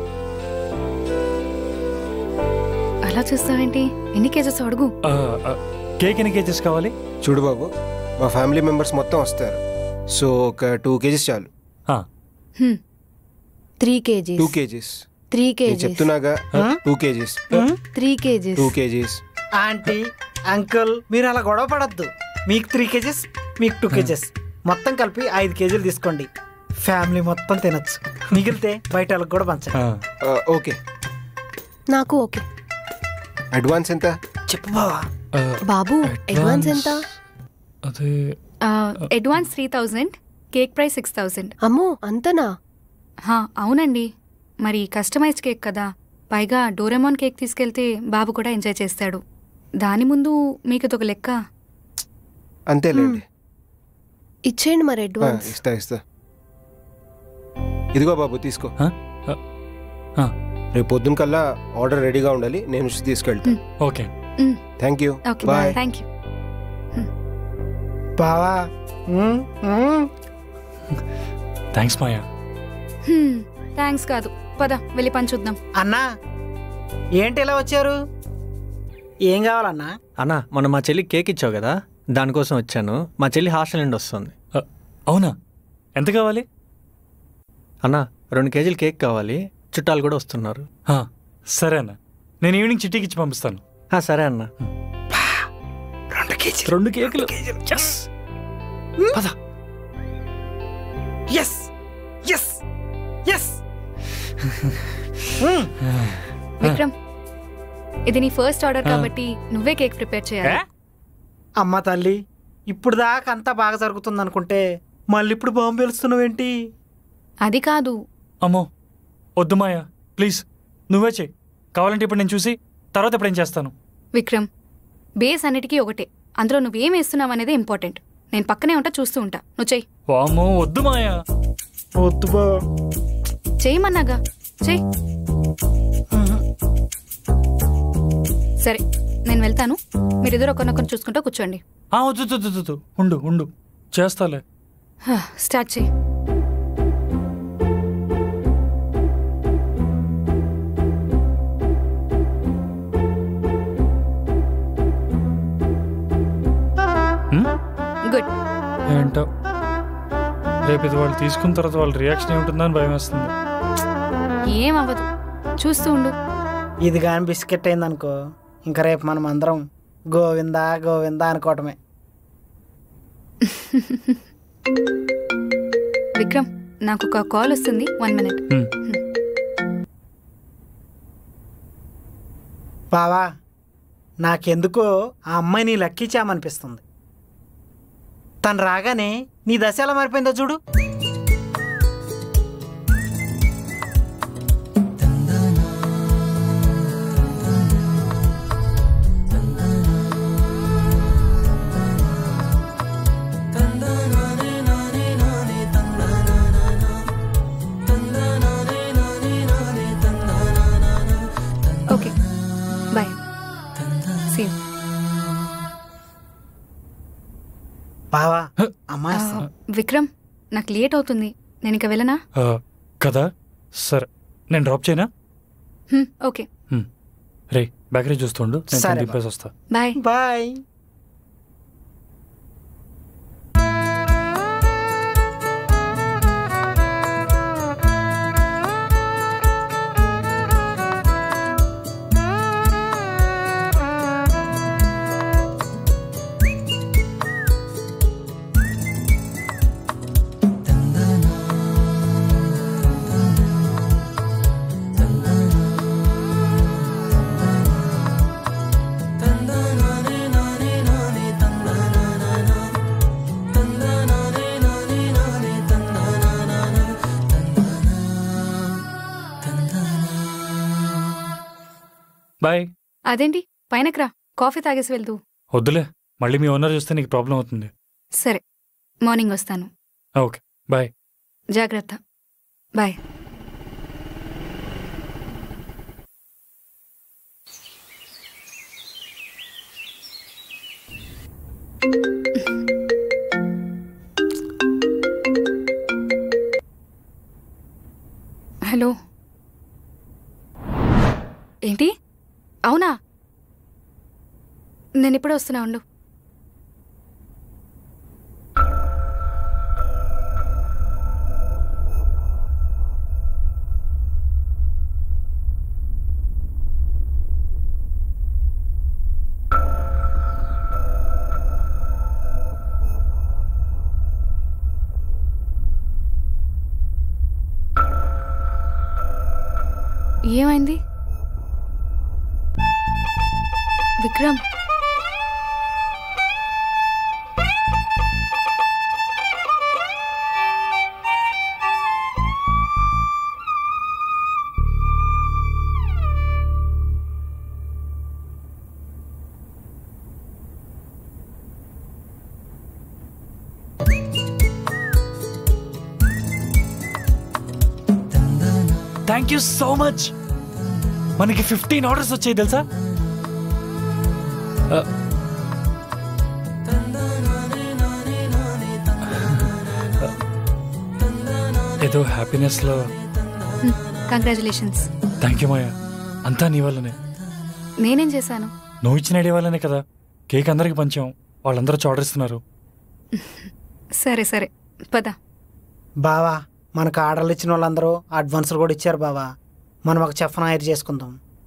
అలా చూస్తావేంటి ఎన్ని కేజెస్ అడుగు కేక్ ఎన్ని కేజెస్ కావాలి చూడు బాబు మా ఫ్యామిలీ మెంబర్స్ మొత్తం వస్తారు సో ఒక టూ కేజీస్ చాలు హ్మ్. Three kgs two kgs three నేను కేజీస్ చెప్తున్నాగా two kgs three kgs two kgs aunty uncle మీరు అలా గొడవ పడద్దు మీకు త్రీ కేజెస్ మీకు టూ కేజెస్ మొత్తం కలిపి ఐదు కేజీలు తీసుకోండి ఫ్యామిలీ మొత్తం తినొచ్చు మిగిలితే బయట వాళ్ళకి కూడా పంచండి ఓకే నాకు ఓకే అడ్వాన్స్ ఎంత చెప్పు బావా బాబు అడ్వాన్స్ ఎంత అదే ఆ, advance three thousand cake price six thousand అమ్మో అంతనా హా, అవునండి మరి కస్టమైజ్డ్ కేక్ కదా పైగా డోరెమాన్ కేక్ తీసుకెళ్తే బాబు కూడా ఎంజాయ్ చేస్తాడు దాని ముందు మీకు ఇదొక లెక్క అంతేలేండి ఇచ్చేయండి మరి ఆ, అడ్వాన్స్ ఇస్తా ఇస్తా ఇదిగో బాబు తీసుకో రేపు పొద్దున కల్లా ఆర్డర్ రెడీగా ఉండాలి నేను వచ్చి తీసుకెళ్తా ఓకే మ్. Thank you okay bye thank you బావా మ్మ్, మ్మ్. థ్యాంక్స్ మాయా థ్యాంక్స్ కాదు పద వెళ్ళి పని చూద్దాం అన్నా ఏంటి ఇలా వచ్చారు ఏం కావాలన్నా అన్నా మొన్న మా చెల్లి కేక్ ఇచ్చావు కదా దానికోసం వచ్చాను మా చెల్లి హాస్టల్ నుండి వస్తుంది అవునా ఎంత కావాలి అన్నా రెండు కేజీలు కేక్ కావాలి చుట్టాలు కూడా వస్తున్నారు ఆ, సరే అన్న నేను ఈవినింగ్ చిట్టీకి ఇచ్చి పంపిస్తాను ఆ, సరే అన్నా రెండు కేజీలు రెండు కేకులు ఎస్ పద ఎస్ ఎస్ ఎస్ విక్రమ్ ఇది నీ ఫస్ట్ ఆర్డర్ కాబట్టి నువ్వే కేక్ ప్రిపేర్ చేయాలి అమ్మ తల్లి ఇప్పుడు దాకా అంతా బాగా జరుగుతుంది అనుకుంటే మళ్ళీ ఇప్పుడు బాంబు వెలుస్తున్నావేంటి అది కాదు అమ్మో వద్దు మాయా ప్లీజ్ నువ్వే చెయ్యి కావాలంటే ఇప్పుడు నేను చూసి తర్వాత ఎప్పుడేం చేస్తాను విక్రమ్ బేస్ అన్నిటికీ ఒకటే అందులో నువ్వేం వేస్తున్నావు అనేది ఇంపార్టెంట్ నేను పక్కనే ఉంటా చూస్తూ ఉంటా నువ్వు చెయ్యి వామ్మో వద్దు మాయా వద్దు బా చేయమన్నాగా చెయ్యి సరే నేను వెళ్తాను మీరిద్దరు ఒకరినొకరు చూసుకుంటూ కూర్చోండి ఆ, వద్దు వద్దు, వద్దు వద్దు. ఉండు ఉండు చేస్తాలే హా, స్టార్ట్ చేయి గుడ్ ఏంటో రేపు ఇది వాళ్ళు తీసుకున్న తర్వాత వాళ్ళ రియాక్షన్ ఏముంటుందని భయం వేస్తుంది ఏం అవ్వదు చూస్తూ ఉండు ఇది కానీ బిస్కెట్ అయిందనుకో ఇంకా రేపు మనం అందరం గోవిందా గోవిందా అనుకోవటమే విక్రమ్ నాకు ఒక కాల్ వస్తుంది వన్ మినిట్ బావా నాకెందుకో ఆ అమ్మాయిని లక్కీ చామనిపిస్తుంది తను రాగానే నీ దశ ఎలా మారిపోయిందో చూడు ఓకే బాయ్ సీ బావా అమ్మాయి వస్తుంది. విక్రమ్ నాకు లేట్ అవుతుంది నేను ఇక వెళ్ళనా ఆ, కదా సరే నేను డ్రాప్ చేయనా హ్మ్, ఓకే హ్మ్. రే బ్యాకరీ చూస్తుండు నేను సరే, దింపేసి వస్తా బాయ్ బాయ్ బాయ్ అదేంటి పైనకి రా కాఫీ తాగేసి వెళ్తూ వద్దులే మళ్ళీ మీ ఓనర్ చూస్తే నీకు ప్రాబ్లం అవుతుంది సరే మార్నింగ్ వస్తాను ఓకే బాయ్ జాగ్రత్త బాయ్ హలో ఏంటి అవునా నేను ఇప్పుడే వస్తున్నా ఉండు ఏమైంది Vikram thank you so much మనకి ఫిఫ్టీన్ ఆర్డర్స్ వచ్చాయి తెలుసా ఆ, ఏదో హ్యాపీనెస్లో కంగ్రాచులేషన్స్ థ్యాంక్ యూ మాయా అంతా నీ వల్లనే నేనేం చేశాను నువ్వు ఇచ్చిన ఐడియా వల్లనే కదా కేక్ అందరికి పంచాం వాళ్ళందరూ వచ్చి ఆర్డర్ ఇస్తున్నారు సరే సరే పద బావా మనకు ఆర్డర్లు ఇచ్చిన వాళ్ళందరూ అడ్వాన్సులు కూడా ఇచ్చారు బావా మనం ఒక చెఫ్ను హైర్ చేసుకుందాం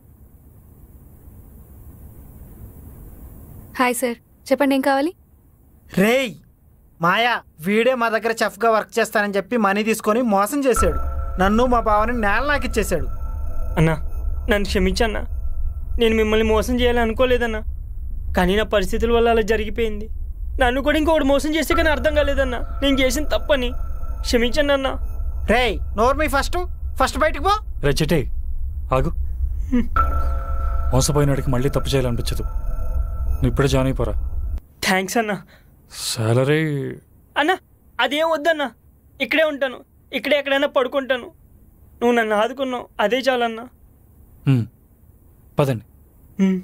హాయ్ సార్ చెప్పండి ఏం కావాలి రేయ్ మాయా వీడే మా దగ్గర చెఫ్గా వర్క్ చేస్తానని చెప్పి మనీ తీసుకొని మోసం చేశాడు నన్ను మా బావని నేల నాకు ఇచ్చేశాడు అన్నా నన్ను క్షమించన్నా నేను మిమ్మల్ని మోసం చేయాలని అనుకోలేదన్నా కానీ నా పరిస్థితుల వల్ల అలా జరిగిపోయింది నన్ను కూడా ఇంకొకటి మోసం చేస్తే కానీ అర్థం కాలేదన్నా నేను చేసిన తప్పని క్షమించండి అన్నా రేయ్ నోర్మీ ఫస్ట్ ఫస్ట్ బయటకు పో రచిటే ఆగు మోసపోయినాడికి మళ్ళీ తప్పు చేయాలనిపించదు నువ్వు ఇప్పుడే జాయిన్ అయిపోరా థ్యాంక్స్ అన్నా సాలరీ అన్నా అదేం వద్దన్నా ఇక్కడే ఉంటాను ఇక్కడే ఎక్కడైనా పడుకుంటాను నువ్వు నన్ను ఆదుకున్నావు అదే చాలన్నా పదండి హ్మ్.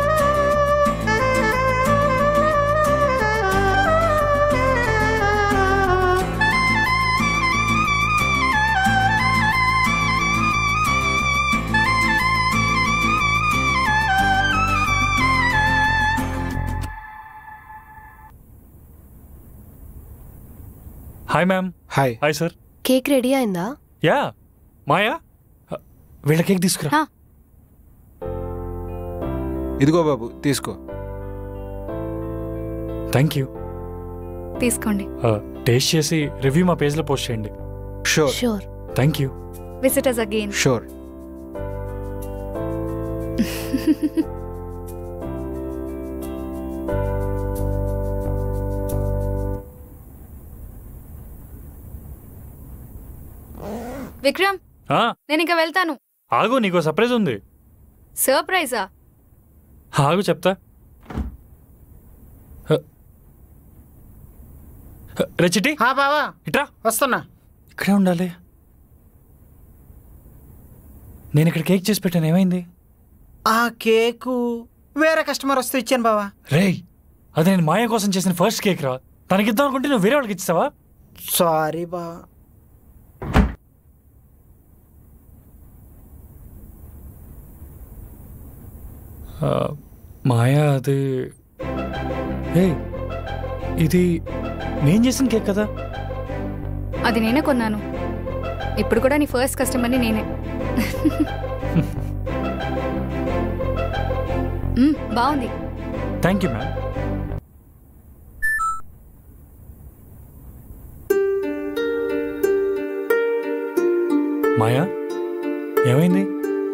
ఆ hi ma'am hi hi sir cake ready అయిందా యా మాయా వీళ్ళ కేక్ తీసుకురా ఇదిగో బాబు తీసుకో థ్యాంక్ యూ తీసుకోండి టేస్ట్ చేసి రివ్యూ మా పేజ్లో పోస్ట్ చేయండి sure sure thank you visitors again sure Vikram ఆ, నేను ఇంకా వెళ్తాను ఆగు నీకు సర్ప్రైజ్ ఉంది సర్ప్రైజా ఆగు చెప్తా హ. హ, రే చిట్టి హా బావా ఇట్రా వస్తున్నా ఇక్కడే ఉండాలి నేను ఇక్కడ కేక్ చేసి పెట్టాను ఏమైంది ఆ కేకు వేరే కస్టమర్ వస్తే ఇచ్చాను బావా రేయ్ అది నేను మాయ కోసం చేసిన ఫస్ట్ కేక్ రా తనకిద్దాం అనుకుంటే నువ్వు వేరే వాళ్ళకి ఇస్తావా సారీ బావా ఆ, మాయా అది హే ఇది నేను చేసిన కేక్ కదా అది నేనే కొన్నాను ఇప్పుడు కూడా నీ ఫస్ట్ కస్టమర్ని నేనే మ్మ్, బాగుంది థ్యాంక్ యూ మ్యామ్ మాయా ఏమైంది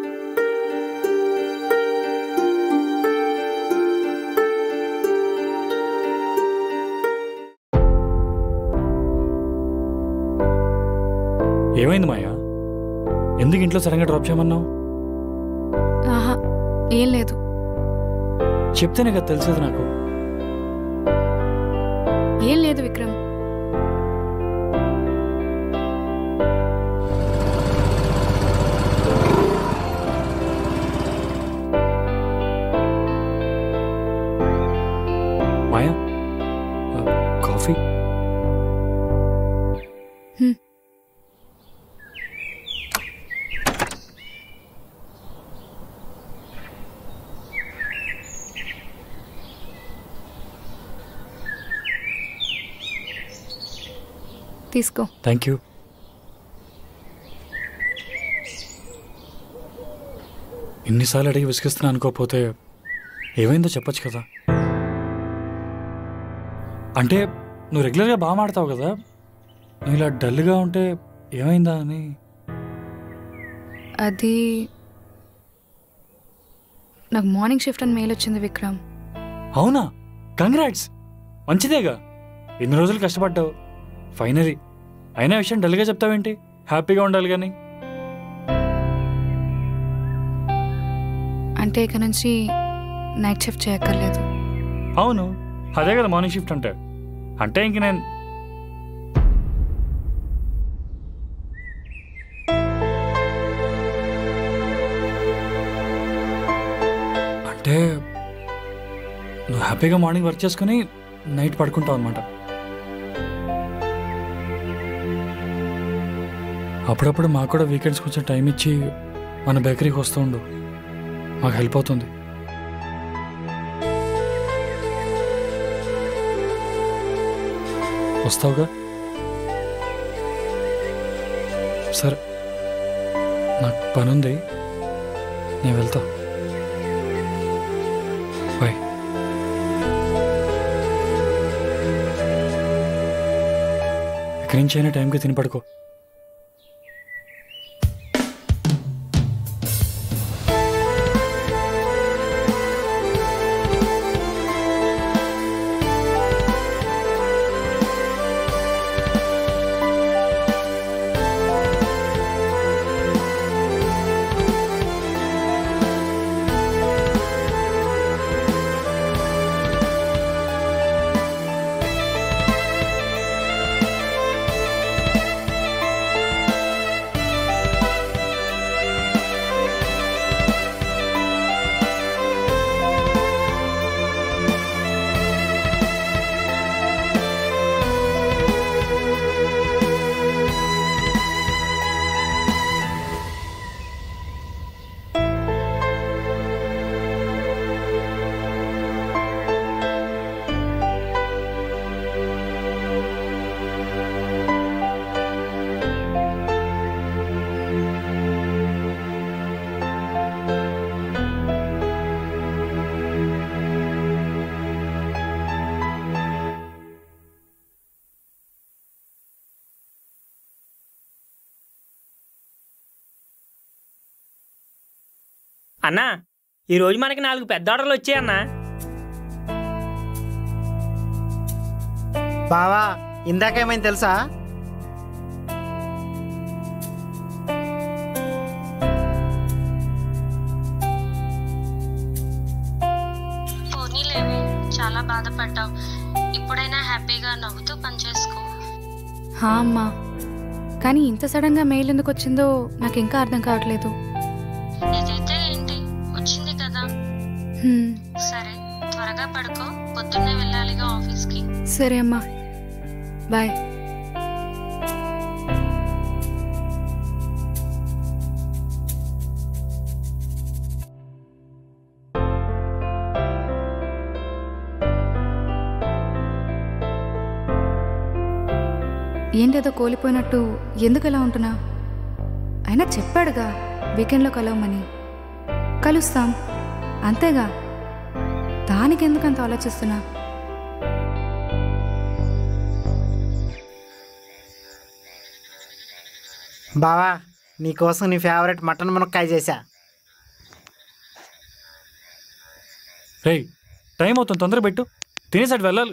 ఏమైంది మాయా ఎందుకు ఇంట్లో సడన్గా డ్రాప్ చేయమన్నావు ఆహా ఏం లేదు చెప్తేనే కదా తెలిసేది నాకు ఏం లేదు విక్రమ్ మాయా ఆ, కాఫీ హ్మ్. తీసుకో థ్యాంక్ యూ ఇన్నిసార్లు అడిగి విసిగిస్తున్నా అనుకోకపోతే ఏమైందో చెప్పొచ్చు కదా అంటే నువ్వు రెగ్యులర్గా బాగా మాడతావు కదా నువ్వు ఇలా డల్గా ఉంటే ఏమైందా అని అది నాకు మార్నింగ్ షిఫ్ట్ అని మెయిల్ వచ్చింది విక్రమ్ అవునా కంగ్రాట్స్ మంచిదేగా ఎన్ని రోజులు కష్టపడ్డావు ఫైనలీ అయినా విషయం డల్గా చెప్తావేంటి హ్యాపీగా ఉండాలి కానీ అంటే ఇక నుంచి నైట్ షిఫ్ట్ చేయక్కర్లేదు అవును అదే కదా మార్నింగ్ షిఫ్ట్ అంటే అంటే ఇంక నేను అంటే నువ్వు హ్యాపీగా మార్నింగ్ వర్క్ చేసుకుని నైట్ పడుకుంటావు అనమాట అప్పుడప్పుడు మాకు కూడా వీకెండ్స్ కొంచెం టైం ఇచ్చి మన బేకరీకి వస్తూ ఉండు మాకు హెల్ప్ అవుతుంది వస్తావుగా సరే నాకు పని ఉంది నేను వెళ్తా బాయ్ ఎక్కడి నుంచి అయినా టైంకి తిని పడుకో అన్నా ఈరోజు మనకి నాలుగు పెద్ద ఆర్డర్లు వచ్చాయన్నా బావా ఇందాకేమైంది తెలుసా పోనీలేవే చాలా బాధపడ్డావు ఇప్పుడైనా హ్యాపీగా నవ్వుతూ పనిచేసుకో హా అమ్మా కానీ ఇంత సడన్గా మెయిల్ ఎందుకు వచ్చిందో నాకు ఇంకా అర్థం కావట్లేదు ఇదైతే ఏంటి వచ్చింది కదా హ్మ్, సరే త్వరగా పడుకో పొద్దున్నే వెళ్ళాలిగా ఆఫీస్కి సరే అమ్మా బాయ్ ఏంటేదో కోల్పోయినట్టు ఎందుకు ఇలా ఉంటున్నా అయినా చెప్పాడుగా వీకెండ్లో కలవమని కలుస్తాం అంతేగా దానికి ఎందుకు అంత ఆలోచిస్తున్నా బావా నీకోసం నీ ఫేవరెట్ మటన్ మునక్కాయ చేశా రేయ్ టైం అవుతుంది తొందర పెట్టు తినేసి అటు వెళ్ళాలి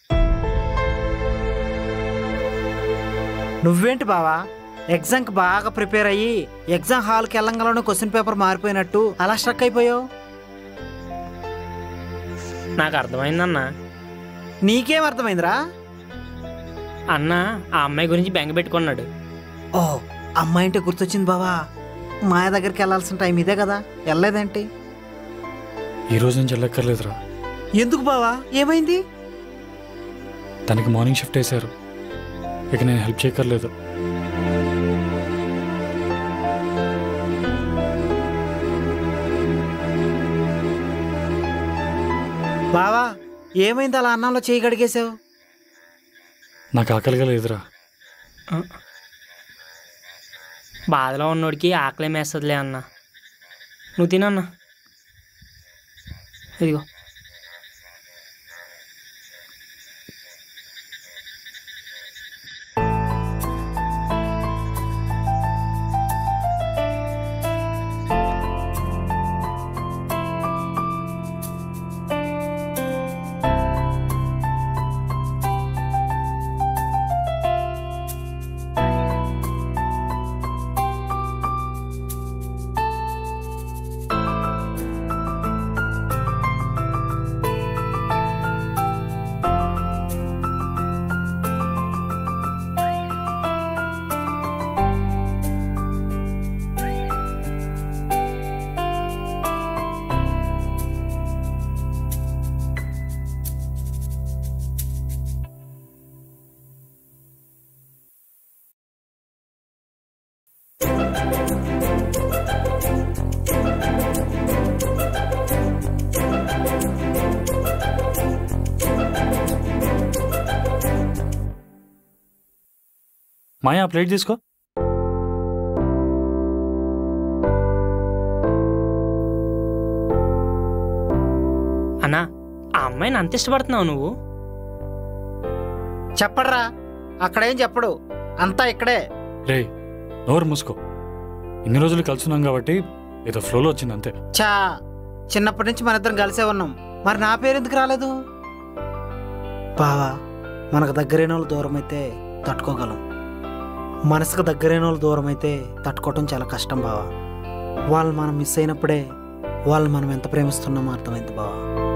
నువ్వేంటి బావా ఎగ్జామ్కి బాగా ప్రిపేర్ అయ్యి ఎగ్జామ్ హాల్కి వెళ్ళంగలోనే క్వశ్చన్ పేపర్ మారిపోయినట్టు అలా స్ట్రక్ అయిపోయావు నాకు అర్థమైందన్నా నీకేం అర్థమైందిరా అన్న ఆ అమ్మాయి గురించి బెంగ పెట్టుకున్నాడు ఓ అమ్మాయి అంటే గుర్తొచ్చింది బావా మాయ దగ్గరికి వెళ్ళాల్సిన టైం ఇదే కదా వెళ్ళలేదేంటి ఈ రోజు నుంచి వెళ్ళక్కర్లేదురా ఎందుకు బావా ఏమైంది తనకి మార్నింగ్ షిఫ్ట్ వేశారు ఇక నేను హెల్ప్ చేయక్కర్లేదు బావా ఏమైంది అలా అన్నంలో చేయి గడిగేశావు నాకు ఆకలిగా లేదురా బాధలో ఉన్నోడికి ఆకలి మేస్తుందిలే అన్న నువ్వు తినన్నా ఇదిగో మాయా ప్లేట్ తీసుకో అన్నా ఆ అమ్మాయిని అంత ఇష్టపడుతున్నావు నువ్వు చెప్పడరా అక్కడేం చెప్పడు అంతా ఇక్కడే రే నోరు మూసుకో ఇన్ని రోజులు కలుసున్నాం కాబట్టి ఏదో ఫ్లోలో వచ్చింది అంతే చా చిన్నప్పటి నుంచి మన ఇద్దరం కలిసే ఉన్నాం మరి నా పేరు ఎందుకు రాలేదు బావా మనకు దగ్గరైన వాళ్ళు దూరం అయితే తట్టుకోగలం మనసుకు దగ్గరైన వాళ్ళు దూరం అయితే తట్టుకోవటం చాలా కష్టం బావా వాళ్ళు మనం మిస్ అయినప్పుడే వాళ్ళు మనం ఎంత ప్రేమిస్తున్నామో అర్థమైంది బావా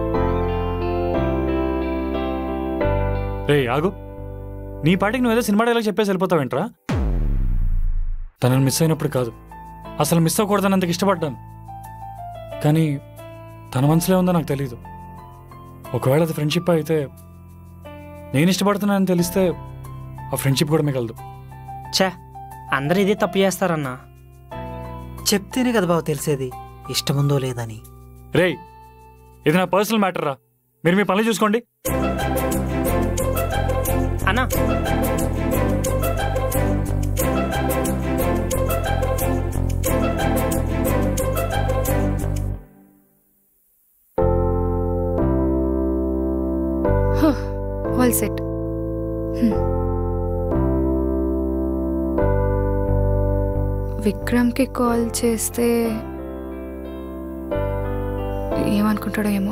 రే ఆగు నీ పాటికి నువ్వు ఏదో సినిమా డైలాగ్ చెప్పేసి వెళ్ళిపోతావేంట్రా తనని మిస్ అయినప్పుడు కాదు అసలు మిస్ అవ్వకూడదని అంతకు ఇష్టపడ్డాను కానీ తన మనసులో ఉందో నాకు తెలియదు ఒకవేళ అది ఫ్రెండ్షిప్ అయితే నేను ఇష్టపడుతున్నానని తెలిస్తే ఆ ఫ్రెండ్షిప్ కూడా మిగలదు ఛే అందరు ఇదే తప్పు చేస్తారన్నా చెప్తేనే కదా బావ తెలిసేది ఇష్టముందో లేదని రేయ్ ఇది నా పర్సనల్ మ్యాటర్ రా మీరు మీ పనులు చూసుకోండి అన్నా ఆల్ సెట్ విక్రమ్కి కాల్ చేస్తే ఏమనుకుంటాడో ఏమో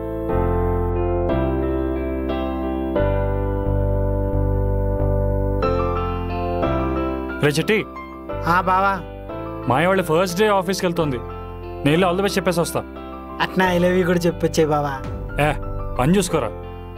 రే చెట్టి ఆ బావా మాయ వాళ్ళ ఫస్ట్ డే ఆఫీస్కి వెళ్తుంది నేను ఆల్ ది బెస్ట్ చెప్పేసి వస్తా అట్నా ఐ లవ్ యూ కూడా చెప్పొచ్చే బావా ఏ పని చూసుకోరా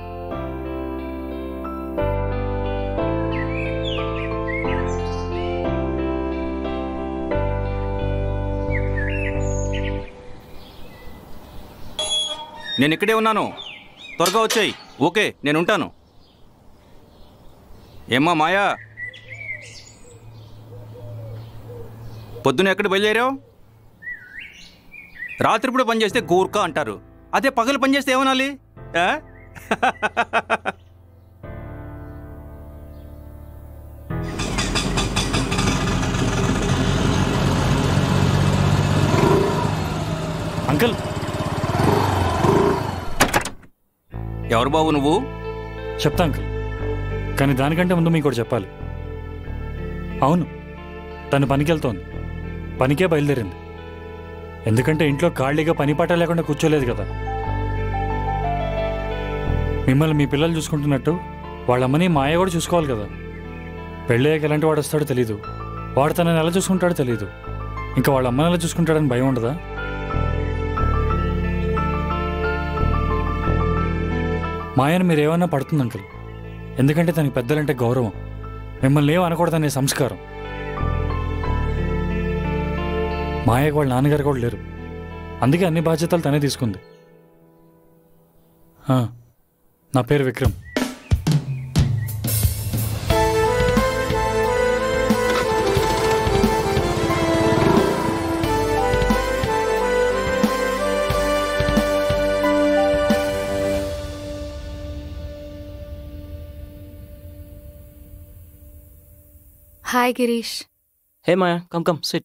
నేను ఇక్కడే ఉన్నాను త్వరగా వచ్చాయి ఓకే నేను ఉంటాను ఏమ్మా మాయా పొద్దున ఎక్కడ బయలుదేరావు రాత్రిపూట పని చేస్తే గూర్ఖా అంటారు అదే పగలు పని చేస్తే ఏమనాలి ఆ? అంకుల్ ఎవరు బాబు నువ్వు చెప్తా అంకుల్ కానీ దానికంటే ముందు మీకు ఒకటి చెప్పాలి అవును తను పనికి వెళ్తోంది పనికే బయలుదేరింది ఎందుకంటే ఇంట్లో ఖాళీగా పని పాట లేకుండా కూర్చోలేదు కదా మిమ్మల్ని మీ పిల్లలు చూసుకుంటున్నట్టు వాళ్ళ అమ్మని మాయ కూడా చూసుకోవాలి కదా పెళ్ళయ్యాక ఎలాంటి వాడు వస్తాడో తెలీదు వాడు తనని ఎలా చూసుకుంటాడో తెలీదు ఇంకా వాళ్ళ అమ్మని ఎలా చూసుకుంటాడని భయం ఉండదా మాయను మీరు ఏమన్నా పడుతుంది అంకుల్ ఎందుకంటే తనకి పెద్దలంటే గౌరవం మిమ్మల్ని ఏం అనకూడదనే సంస్కారం మాయకు వాళ్ళ నాన్నగారు కూడా లేరు అందుకే అన్ని బాధ్యతలు తనే తీసుకుంది ఆ, నా పేరు Vikram hi Girish Hey Maya, come, come, sit.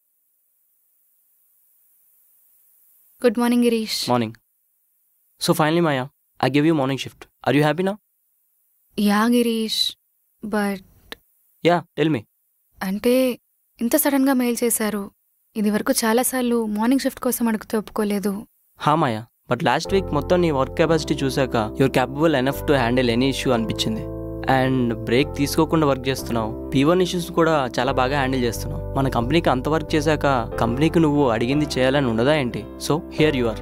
Good morning Girish Morning. So finally, Maya, I gave you morning shift. Are you happy now? Yeah Girish but Yeah, tell me. అంటే ఇంత సడన్గా మెయిల్ చేశారు ఇది వరకు చాలాసార్లు మార్నింగ్ షిఫ్ట్ కోసం అడిగితే ఒప్పుకోలేదు హా మాయా బట్ లాస్ట్ వీక్ మొత్తం నీ వర్క్ కెపాసిటీ చూశాక your capable enough to handle any issue అనిపించింది అండ్ బ్రేక్ తీసుకోకుండా వర్క్ చేస్తున్నావు పీ వన్ ఇష్యూస్ కూడా చాలా బాగా హ్యాండిల్ చేస్తున్నావు మన కంపెనీకి అంత వర్క్ చేశాక కంపెనీకి నువ్వు అడిగింది చేయాలని ఉండదా ఏంటి so here you are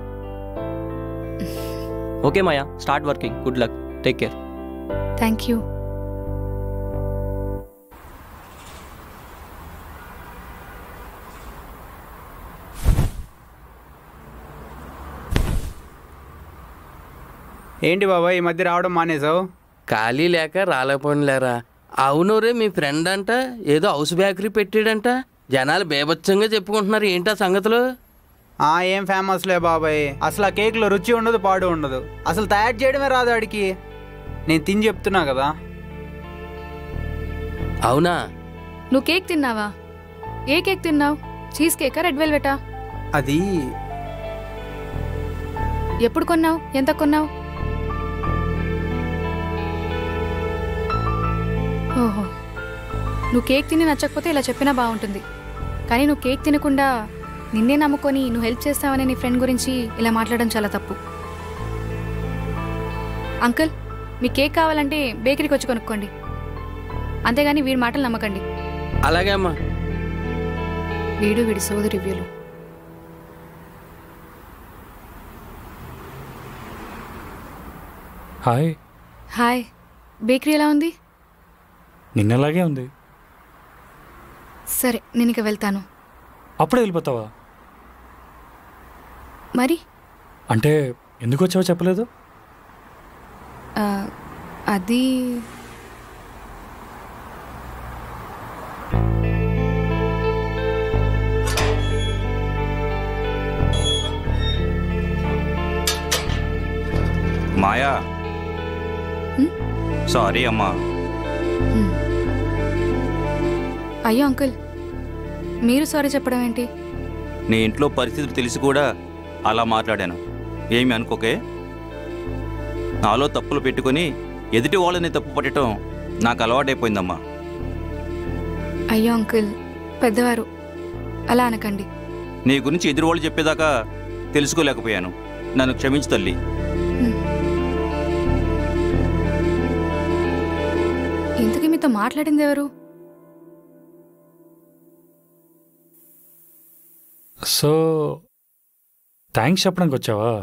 okay Maya start working good luck take care thank you ఏంటి బాబాయ్ ఈ మధ్య రావడం మానేసావు ఖాళీ లేక రాలేకపోయినలేరా అవును రే మీ ఫ్రెండ్ అంట ఏదో హౌస్ బేకరీ పెట్టాడంట జనాలు బేభత్సంగా చెప్పుకుంటున్నారు ఏంటా సంగతులు ఆ ఏం ఫేమస్లే బాబాయ్ అసలు ఆ కేక్లో రుచి ఉండదు పాడు ఉండదు అసలు తయారు చేయడమే రాదు ఆడికి నేను తిని చెప్తున్నా కదా అవునా నువ్వు కేక్ తిన్నావా ఏ కేక్ తిన్నావు చీజ్ కేకా రెడ్ వెల్వెటా అది ఎప్పుడు కొన్నావు ఎంత కొన్నావు ఓహో నువ్వు కేక్ తిని నచ్చకపోతే ఇలా చెప్పినా బాగుంటుంది కానీ నువ్వు కేక్ తినకుండా నిన్నే నమ్ముకొని నువ్వు హెల్ప్ చేస్తావనే నీ ఫ్రెండ్ గురించి ఇలా మాట్లాడడం చాలా తప్పు అంకుల్ మీ కేక్ కావాలంటే బేకరీకి వచ్చి కొనుక్కోండి అంతేగాని వీడి మాటలు నమ్మకండి అలాగే అమ్మా వీడు వీడి సోది రివ్యూలు హాయ్ హాయ్ బేకరీ ఎలా ఉంది నిన్నలాగే ఉంది సరే నేను ఇక వెళ్తాను అప్పుడే వెళ్ళిపోతావా మరి అంటే ఎందుకు వచ్చావో చెప్పలేదు ఆ, అది మాయా సారీ అమ్మా అయ్యో అంకుల్ మీరు సారీ చెప్పడం ఏంటి నీ ఇంట్లో పరిస్థితులు తెలిసి కూడా అలా మాట్లాడాను ఏమి అనుకోకే నాలో తప్పులు పెట్టుకొని ఎదుటి వాళ్ళని తప్పు పట్టడం నాకు అలవాటైపోయిందమ్మా అయ్యో అంకుల్ పెద్దవారు అలా అనకండి నీ గురించి ఎదురు వాళ్ళు చెప్పేదాకా తెలుసుకోలేకపోయాను నన్ను క్షమించు తల్లి ఇంతకీ మీతో మాట్లాడింది ఎవరు సో థ్యాంక్స్ చెప్పడానికి వచ్చావా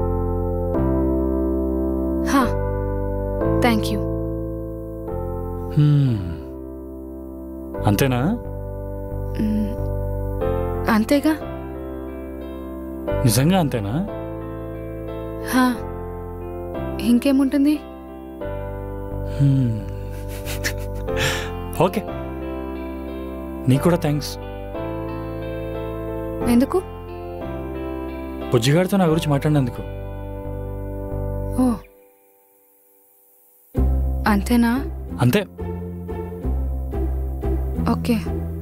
హా థ్యాంక్ యూ హ్మ్. అంతేనా మ్, అంతేగా నిజంగా అంతేనా హా ఇంకేముంటుంది హ్మ్. ఓకే నీకు కూడా థ్యాంక్స్ ఎందుకు బుజ్జిగాడితో నా గురించి మాట్లాడినందుకు ఓ అంతేనా అంతే ఓకే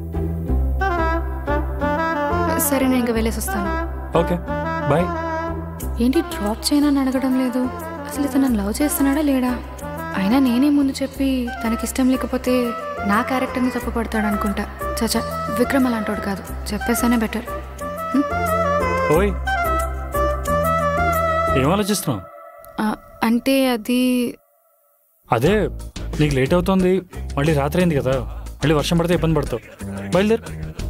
సరే నేను ఇంకా వెళ్ళేసి వస్తాను ఓకే బాయ్ ఏంటి డ్రాప్ చేయనా అని అడగడం లేదు అసలు ఇతను నన్ను లవ్ చేస్తున్నాడా లేడా అయినా నేనే ముందు చెప్పి తనకి ఇష్టం లేకపోతే నా క్యారెక్టర్ని తప్పుపడతాడు అనుకుంటా చచా విక్రమ్ అలాంటోడు కాదు చెప్పేసానే బెటర్ ఓయ్ ఏం ఆలోచిస్తున్నావు అంటే అది అదే నీకు లేట్ అవుతుంది మళ్ళీ రాత్రి అయింది కదా మళ్ళీ వర్షం పడితే ఇబ్బంది పడతావు బయలుదేరు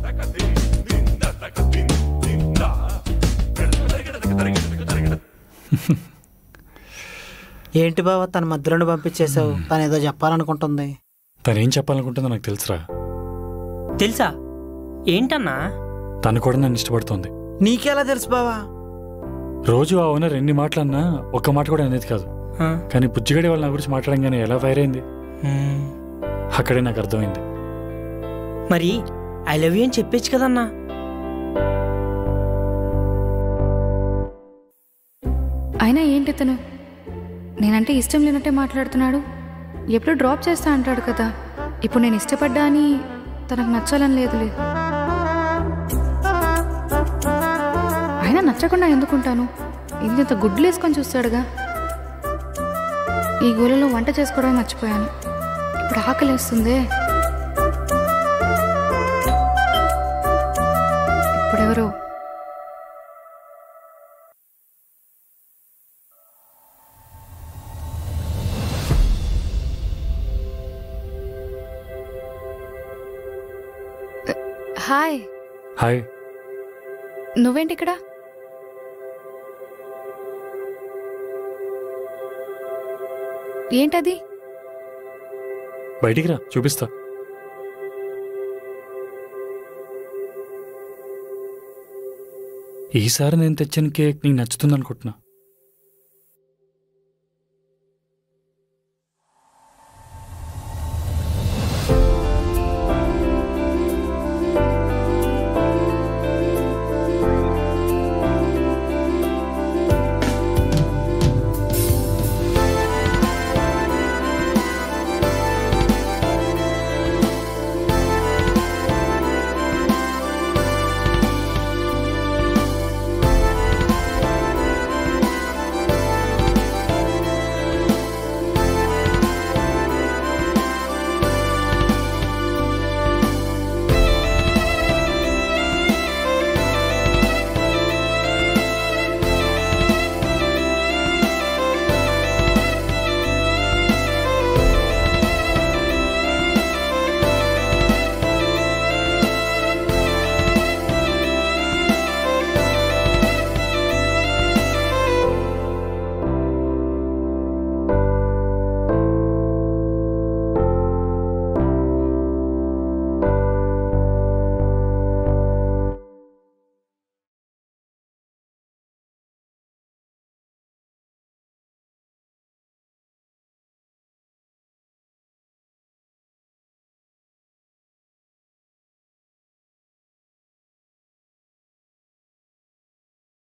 ఏంటి బావ తన మధ్యలో పంపించేశావు తను ఏదో చెప్పాలనుకుంటుంది తను ఏం చెప్పాలనుకుంటుందో నాకు తెలుసురా తెలుసా ఏంటన్నా తను కూడా నన్ను ఇష్టపడుతోంది నీకెలా తెలుసు బావా రోజు ఆ ఓనర్ ఎన్ని మాటలన్నా ఒక్క మాట కూడా అనేది కాదు ఆ. కానీ బుజ్జిగడి వాళ్ళ నా గురించి మాట్లాడంగానే ఎలా ఫైర్ అయింది మ్మ్. అక్కడే నాకు అర్థమైంది మరి ఐ లవ్ యూ అని చెప్పొచ్చు కదన్నా అయినా ఏంటి తను నేనంటే ఇష్టం లేనట్టే మాట్లాడుతున్నాడు ఎప్పుడు డ్రాప్ చేస్తా అంటాడు కదా ఇప్పుడు నేను ఇష్టపడ్డా అని తనకు నచ్చాలని లేదులే అయినా నచ్చకుండా ఎందుకుంటాను ఇంత గుడ్లు వేసుకొని చూస్తాడుగా ఈ గోలలో వంట చేసుకోవడం మర్చిపోయాను ఇప్పుడు ఆకలి వేస్తుందే ఇప్పుడెవరో హాయ్ హాయ్ నువ్వేంటి ఇక్కడ ఏంటది బయటికి రా చూపిస్తా ఈసారి నేను తెచ్చిన కేక్ నీకు నచ్చుతుంది అనుకుంటున్నా